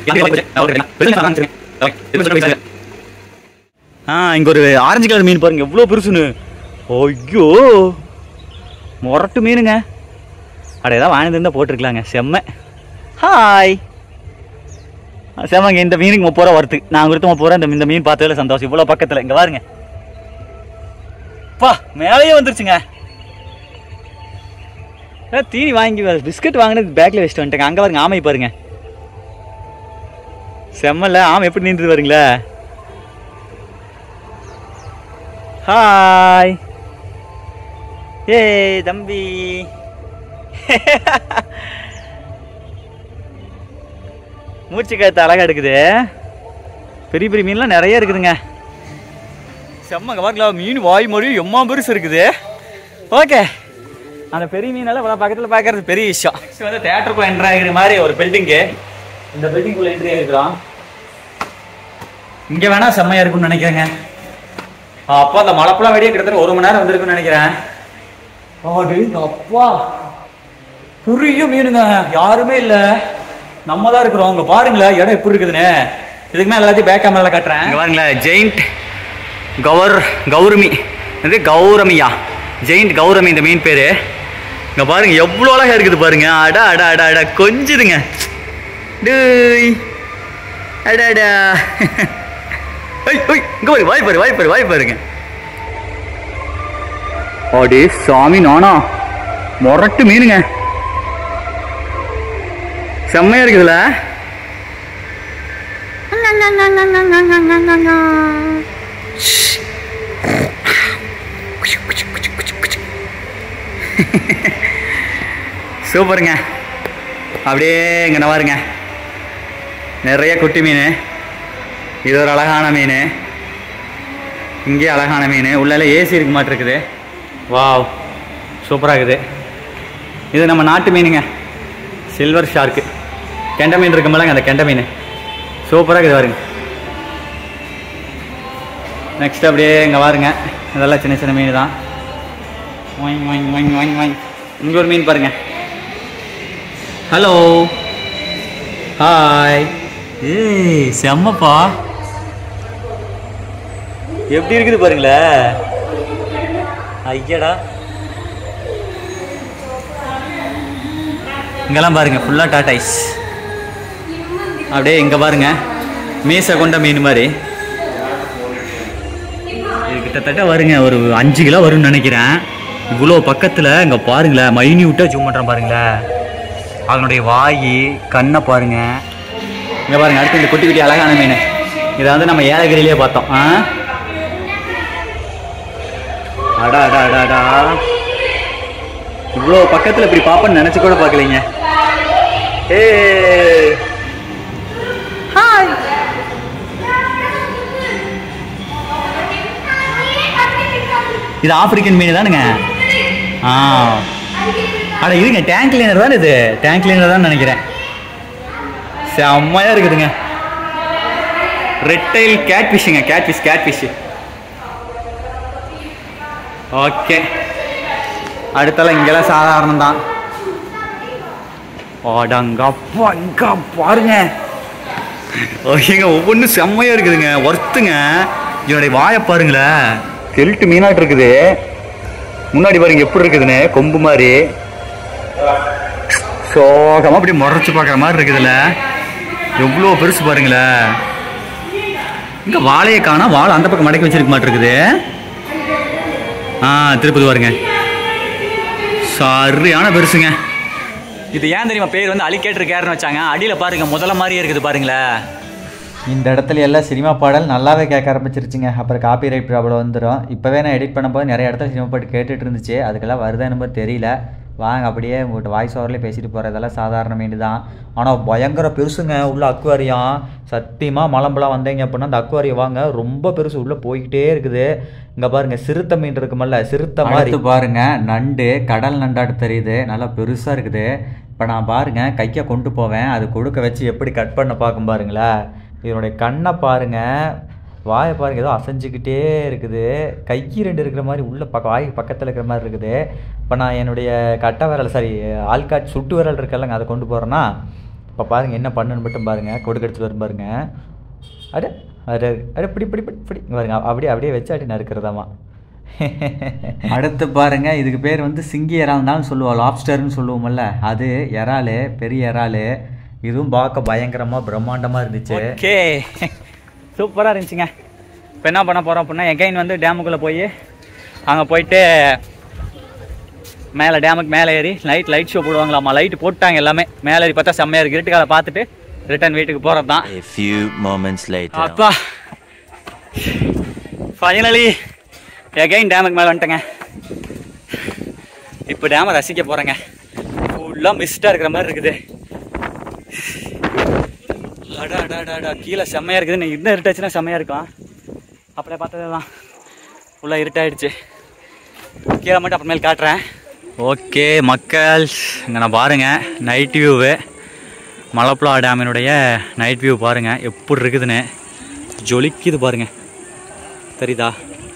ஆ இங்க ஒரு ஆரஞ்சு கலர் மீன் பாருங்க எவ்வளோ பெருசுன்னு ஐயோ முரட்டு மீனுங்க அட ஏதாவது வாங்கிட்டு இருந்தால் போட்டிருக்கலாங்க செம்ம ஹாய் செம்மங்க இந்த மீனுக்கு முப்பது ரூபா வருது நான் கொடுத்து முப்பது ரூபா இந்த இந்த மீன் பார்த்ததுல சந்தோஷம் இவ்வளோ பக்கத்தில் இங்கே பாருங்க பா மேலேயே வந்துருச்சுங்க ஏ, தீனி வாங்கி பிஸ்கட் வாங்கினது பேக்கில் வச்சுட்டு வந்துட்டேங்க அங்கே பாருங்க ஆமை பாருங்க செம்மல்ல ஆமை எப்படி நின்றுது பாருங்களே ஹாய் ஏய் தம்பி மூச்சு காத்து அழகா எடுக்குது பெரிய பெரிய மீன்லாம் நிறைய இருக்குதுங்க செம்மங்க பார்க்கல மீன் வாய் மொழியும் எம்மா பெருசு இருக்குது ஓகே அந்த பெரிய மீனெல்லாம் இவ்வளோ பக்கத்தில் பார்க்கறது பெரிய விஷயம் நெக்ஸ்ட் வந்து தேட்டருக்குள்ள என்ட்ரி ஆகிற மாதிரி ஒரு பில்டிங்கு இந்த பில்டிங்குள்ள என்ட்ரி ஆகிருக்கிறோம் இங்கே வேணா செம்மையா இருக்கும்னு நினைக்கிறேங்க அப்பா அந்த மலைப்பெல்லாம் வெடியே கிட்டத்தட்ட ஒரு மணி நேரம் வந்திருக்குன்னு நினைக்கிறேன் ஆடு அப்பா பெரிய மீனுங்க யாருமே இல்லை நம்ம தான் இருக்கிறோம் இங்க பாருங்களேன் இடம் எப்படி இருக்குதுன்னு இதுக்கு மேலே எல்லாத்தையும் பேக் கேமரால காட்டுறேன் இங்க பாருங்களேன் ஜெயிண்ட் கவர் கௌரமி இது கௌரமியா ஜெயிண்ட் கௌரமி இந்த மீன் பேரு இங்க பாருங்க எவ்வளோ அழகா இருக்குது பாருங்க அட அட அட அட கொஞ்சுதுங்க டேய் அடாடா ஐய் ஐய் இங்க பாரு வாய் பாரு வாய் பாரு வாய் பாருங்க அடே சாமி நானா முரட்டு மீனுங்க செம்மையா இருக்குதுல சூப்பருங்க அப்படியே இங்கே நவாருங்க நிறைய குட்டி மீன் இது ஒரு அழகான மீன் இங்கே அழகான மீன் உள்ளே ஏசி இருக்க மாட்டிருக்குது வாவ் சூப்பராக இருக்குது இது நம்ம நாட்டு மீனுங்க சில்வர் ஷார்க்கு கெண்டை மீன் இருக்கும்போலங்க அந்த கெண்டை மீன் சூப்பராக இருக்குது பாருங்க நெக்ஸ்ட் அப்படியே இங்கே பாருங்க இதெல்லாம் சின்ன சின்ன மீன் தான் வாங்கி வாங்கி வாங்கி வாங்கி வாங்கி இங்கே ஒரு மீன் பாருங்க ஹலோ ஹாய் ஏய் செம்மப்பா எப்படி இருக்குது பாருங்களேன் ஐயடா இங்கெல்லாம் பாருங்க ஃபுல்லாக டாட்டாய்ஸ் அப்படியே இங்கே பாருங்க மீசை கொண்ட மீன் மாதிரி இது கிட்டத்தட்ட வருங்க ஒரு அஞ்சு கிலோ வரும்னு நினைக்கிறேன் இவ்வளோ பக்கத்தில் இங்கே பாருங்களேன் மைன்யூட்டாக ஜூம் பண்ணுறேன் பாருங்களேன் அதனுடைய வாய் கண்ணை பாருங்க இங்கே பாருங்க அடுத்து இந்த குட்டி குட்டி அழகான மீன் இதை வந்து நம்ம ஏலகிரியிலே பார்த்தோம் ஆ அடா அடா அடா அடா இவ்வளோ பக்கத்தில் இப்படி பார்ப்பேன்னு நினச்சி கூட பார்க்கலைங்க ஏ ஹாய் இது ஆப்பிரிக்கன் மீன் தானுங்க ஆ அட இருங்க டேங்க் கிளீனர் தானே இது டேங்க் கிளீனர் தான் நினைக்கிறேன் செம்மையா இருக்குதுங்க ரெட்டைல் கேட் ஃபிஷ்ஷுங்க catfish catfish okay அடுத்தலாம் இங்கெல்லாம் சாதாரணம் தான் அடங்கப்பா இங்க பாருங்க ஓகேங்க ஒவ்வொன்றும் செம்மையா இருக்குதுங்க ஒர்த்துங்க இதனுடைய வாயை பாருங்களேன் கெல்ட்டு மீனாட்டு இருக்குது முன்னாடி பாருங்க எப்படி இருக்குதுன்னு கொம்பு மாதிரி சோகமா அப்படி முறைச்சு பார்க்குற மாதிரி இருக்குதுல்ல எவ்வளோ பெருசு பாருங்களேன் இங்கே வாழையை காணா வாழை அந்த பக்கம் மடக்கி வச்சிருக்க மாட்டிருக்குது ஆ திருப்பதி பாருங்க சரியான பெருசுங்க இது ஏன் தெரியுமா பேர் வந்து அலிகேட்டர் கேர்னு வச்சாங்க அடியில் பாருங்க முதல்ல மாதிரியே இருக்குது பாருங்களேன் இந்த இடத்துல எல்லாம் சினிமா பாடல் நல்லாவே கேட்க ஆரம்பிச்சிருச்சுங்க அப்புறம் காப்பி ரைட் ப்ராப்ளம் வந்துடும் இப்போவே நான் எடிட் பண்ணும்போது நிறைய இடத்துல சினிமா பாட்டு கேட்டுட்டு இருந்துச்சு அதுக்கெல்லாம் வருதா என்னமோ தெரியல வாங்க அப்படியே உங்கள்கிட்ட வாய்ஸ் ஓவர்லேயே பேசிட்டு போகிறதெல்லாம் சாதாரண மீன் தான் ஆனால் பயங்கர பெருசுங்க உள்ள அக்குவாரியம் சத்தியமாக மலம்பலாம் வந்தீங்க அப்படின்னா அந்த அக்குவாரியம் வாங்க ரொம்ப பெருசு உள்ளே போய்கிட்டே இருக்குது இங்கே பாருங்க சிறுத்தை மீன் இருக்குமல்ல சிறுத்தை மாதிரி பாருங்க நண்டு கடல் நண்டாட்டு தெரியுது நல்லா பெருசாக இருக்குது இப்போ நான் பாருங்க கையை கொண்டு போவேன் அது கொடுக்க வச்சு எப்படி கட் பண்ண பார்க்கும் பாருங்களேன் இதனுடைய கண்ணை பாருங்க வாயை பாருங்க ஏதோ அசைஞ்சுக்கிட்டே இருக்குது கை ரெண்டு இருக்கிற மாதிரி உள்ள பக்க வாய் பக்கத்தில் இருக்கிற மாதிரி இருக்குது இப்போ நான் என்னுடைய கட்டை விரல் சாரி ஆள்காட் சுட்டு விரல் இருக்கல்லங்க அதை கொண்டு போகிறேன்னா இப்போ பாருங்க என்ன பண்ணுன்னு மட்டும் பாருங்க கொடுக்க எடுத்துட்டு வரும் பாருங்க அட அட அட பிடி பிடி பிடி பிடி இங்க பாருங்க அப்படியே அப்படியே வச்சு அப்படி நறுக்கிறதாமா அடுத்து பாருங்க இதுக்கு பேர் வந்து சிங்கி இறால் தான் சொல்லுவோம் லாப்ஸ்டர்னு சொல்லுவோம்ல அது இறால் பெரிய இறால் இதுவும் பார்க்க பயங்கரமாக பிரம்மாண்டமாக இருந்துச்சு ஓகே சூப்பராக இருந்துச்சுங்க இப்போ என்ன பண்ண போகிறோம் அப்படின்னா எகைன் வந்து டேமுக்குள்ளே போய் அங்கே போயிட்டு மேலே டேமுக்கு மேலே ஏறி நைட் லைட் ஷோ போடுவாங்களாமா லைட் போட்டாங்க எல்லாமே மேலே ஏறி பார்த்தா செம்மையாக இருக்குது இருட்டுக்கால பார்த்துட்டு ரிட்டர்ன் வீட்டுக்கு போகிறது தான் A few moments later. அப்பா ஃபைனலி எகைன் டேமுக்கு மேலே வந்துட்டேங்க இப்போ டேமை ரசிக்க போகிறேங்க ஃபுல்லாக மிஸ்டாக இருக்கிற மாதிரி இருக்குது அடா அடா அடா, அடா கீழே செம்மையாக இருக்குது நீ இன்னும் இருட்டாச்சுன்னா செம்மையாக இருக்கும் அப்படியே பார்த்தது தான் ஃபுல்லாக இருட்டாயிடுச்சு கீழே மட்டும் அப்புறமேல் காட்டுறேன் ஓகே மக்கள் இங்கே நான் பாருங்கள் நைட் வியூவு மலப்புலா டேமினுடைய நைட் வியூ பாருங்கள் எப்படி இருக்குதுன்னு ஜொலிக்குது பாருங்க தெரியுதா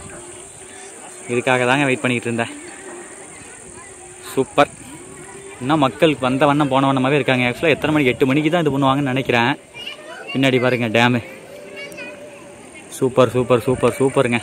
இதுக்காக தாங்க வெயிட் பண்ணிக்கிட்டு இருந்தேன் சூப்பர் இன்னும் மக்கள் வந்த வண்ணம் போன வண்ணமாகவே இருக்காங்க ஆக்சுவலாக எத்தனை மணிக்கு எட்டு மணிக்கு தான் இது பண்ணுவாங்கன்னு நினைக்கிறேன் பின்னாடி பாருங்க டேமு சூப்பர் சூப்பர் சூப்பர் சூப்பருங்க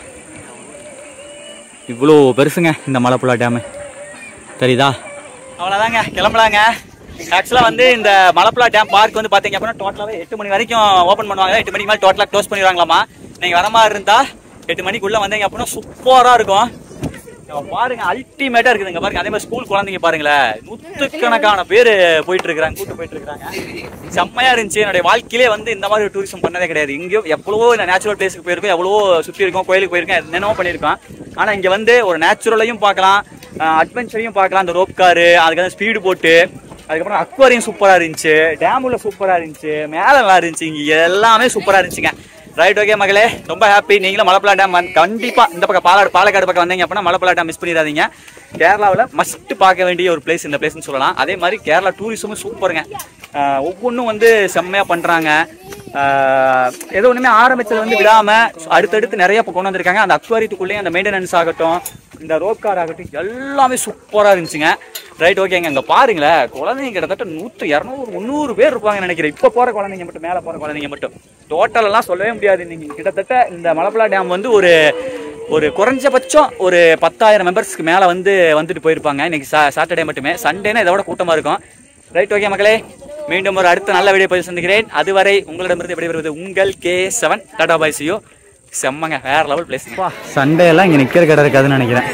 இவ்வளோ பெருசுங்க இந்த மலைப்புழா டேமு தெரியுதா அவ்வளோதாங்க கிளம்பலாங்க ஆக்சுவலாக வந்து இந்த மலப்புலா டேம் பார்க் வந்து பார்த்தீங்க அப்படின்னா டோட்டலாகவே எட்டு மணி வரைக்கும் ஓப்பன் பண்ணுவாங்க எட்டு மணிக்கு மேலே டோட்டலாக க்ளோஸ் பண்ணிடுவாங்களாமா நீங்கள் வர மாதிரி இருந்தால் எட்டு மணிக்குள்ளே வந்தீங்க அப்படின்னா சூப்பராக இருக்கும் இங்க பாருங்க அல்டிமேட்டா இருக்குதுங்க பாருங்க அதே மாதிரி ஸ்கூல் குழந்தைங்க பாருங்களேன் நூற்றுக்கணக்கான பேர் போயிட்டு இருக்காங்க கூட்டு போயிட்டு இருக்காங்க செம்மையா இருந்துச்சு என்னுடைய வாழ்க்கையிலே வந்து இந்த மாதிரி டூரிசம் பண்ணதே கிடையாது இங்கேயோ எவ்வளவோ இந்த நேச்சுரல் பிளேஸுக்கு போயிருக்கோம் எவ்வளவோ சுற்றி இருக்கோம் கோயிலுக்கு போயிருக்கோம் என்னென்னவோ பண்ணியிருக்கோம் ஆனா இங்க வந்து ஒரு நேச்சுரலையும் பார்க்கலாம் அட்வென்ச்சரையும் பார்க்கலாம் அந்த ரோப் காரு அதுக்கு ஸ்பீடு போட்டு அதுக்கப்புறம் அக்வாரியம் சூப்பரா இருந்துச்சு டேம் உள்ள சூப்பரா இருந்துச்சு மேல நல்லா இருந்துச்சு இங்க எல்லாமே சூப்பரா இருந்துச்சுங்க ரைட் ஓகே மகளே ரொம்ப ஹாப்பி நீங்களும் மலப்பலா டேம் வந்து கண்டிப்பா இந்த பக்கம் பாலாடு பாலக்காடு பக்கம் வந்தீங்க அப்படின்னா மலப்பலா டேம் மிஸ் பண்ணிடாதீங்க கேரளாவில் மஸ்ட் பார்க்க வேண்டிய ஒரு பிளேஸ் இந்த பிளேஸ்னு சொல்லலாம் அதே மாதிரி கேரளா டூரிசமும் சூப்பருங்க ஆஹ் ஒவ்வொன்றும் வந்து செம்மையா பண்றாங்க ஆஹ் ஏதோ ஒண்ணுமே ஆரம்பிச்சது வந்து விடாம அடுத்தடுத்து நிறைய இப்போ கொண்டு வந்திருக்காங்க அந்த அக்வாரியத்துக்குள்ளேயே அந்த மெயின்டெனன்ஸ் ஆகட்டும் இந்த ரோப் கார் ஆகட்டும் எல்லாமே சூப்பரா இருந்துச்சுங்க ரைட் ஓகேங்க இங்க பாருங்களேன் குழந்தைங்க கிட்டத்தட்ட நூற்று இரநூறு முந்நூறு பேர் இருப்பாங்கன்னு நினைக்கிறேன் இப்போ போற குழந்தைங்க மட்டும் மேலே போற குழந்தைங்க மட்டும் டோட்டல் எல்லாம் சொல்லவே முடியாது நீங்க கிட்டத்தட்ட இந்த மலப்பலா டேம் வந்து ஒரு ஒரு குறைஞ்சபட்சம் ஒரு பத்தாயிரம் மெம்பர்ஸ்க்கு மேலே வந்து வந்துட்டு போயிருப்பாங்க இன்னைக்கு சா சாட்டர்டே மட்டுமே சண்டேனா இதோட கூட்டமாக இருக்கும் ரைட் ஓகே மக்களே மீண்டும் ஒரு அடுத்த நல்ல வீடியோ போய் சந்திக்கிறேன் அதுவரை உங்களிடமிருந்து விடைபெறுவது உங்கள் கே செவன் டாடா பாய்ஸியோ செம்மங்க வேற லெவல் பிளேஸ் சண்டே எல்லாம் இங்கே நிற்கிற கடை இருக்காதுன்னு நினைக்கிறேன்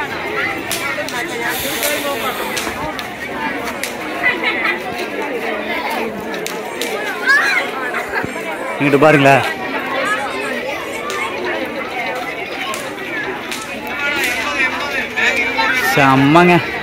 இங்கிட்டு பாருங்களேன் செம்மங்க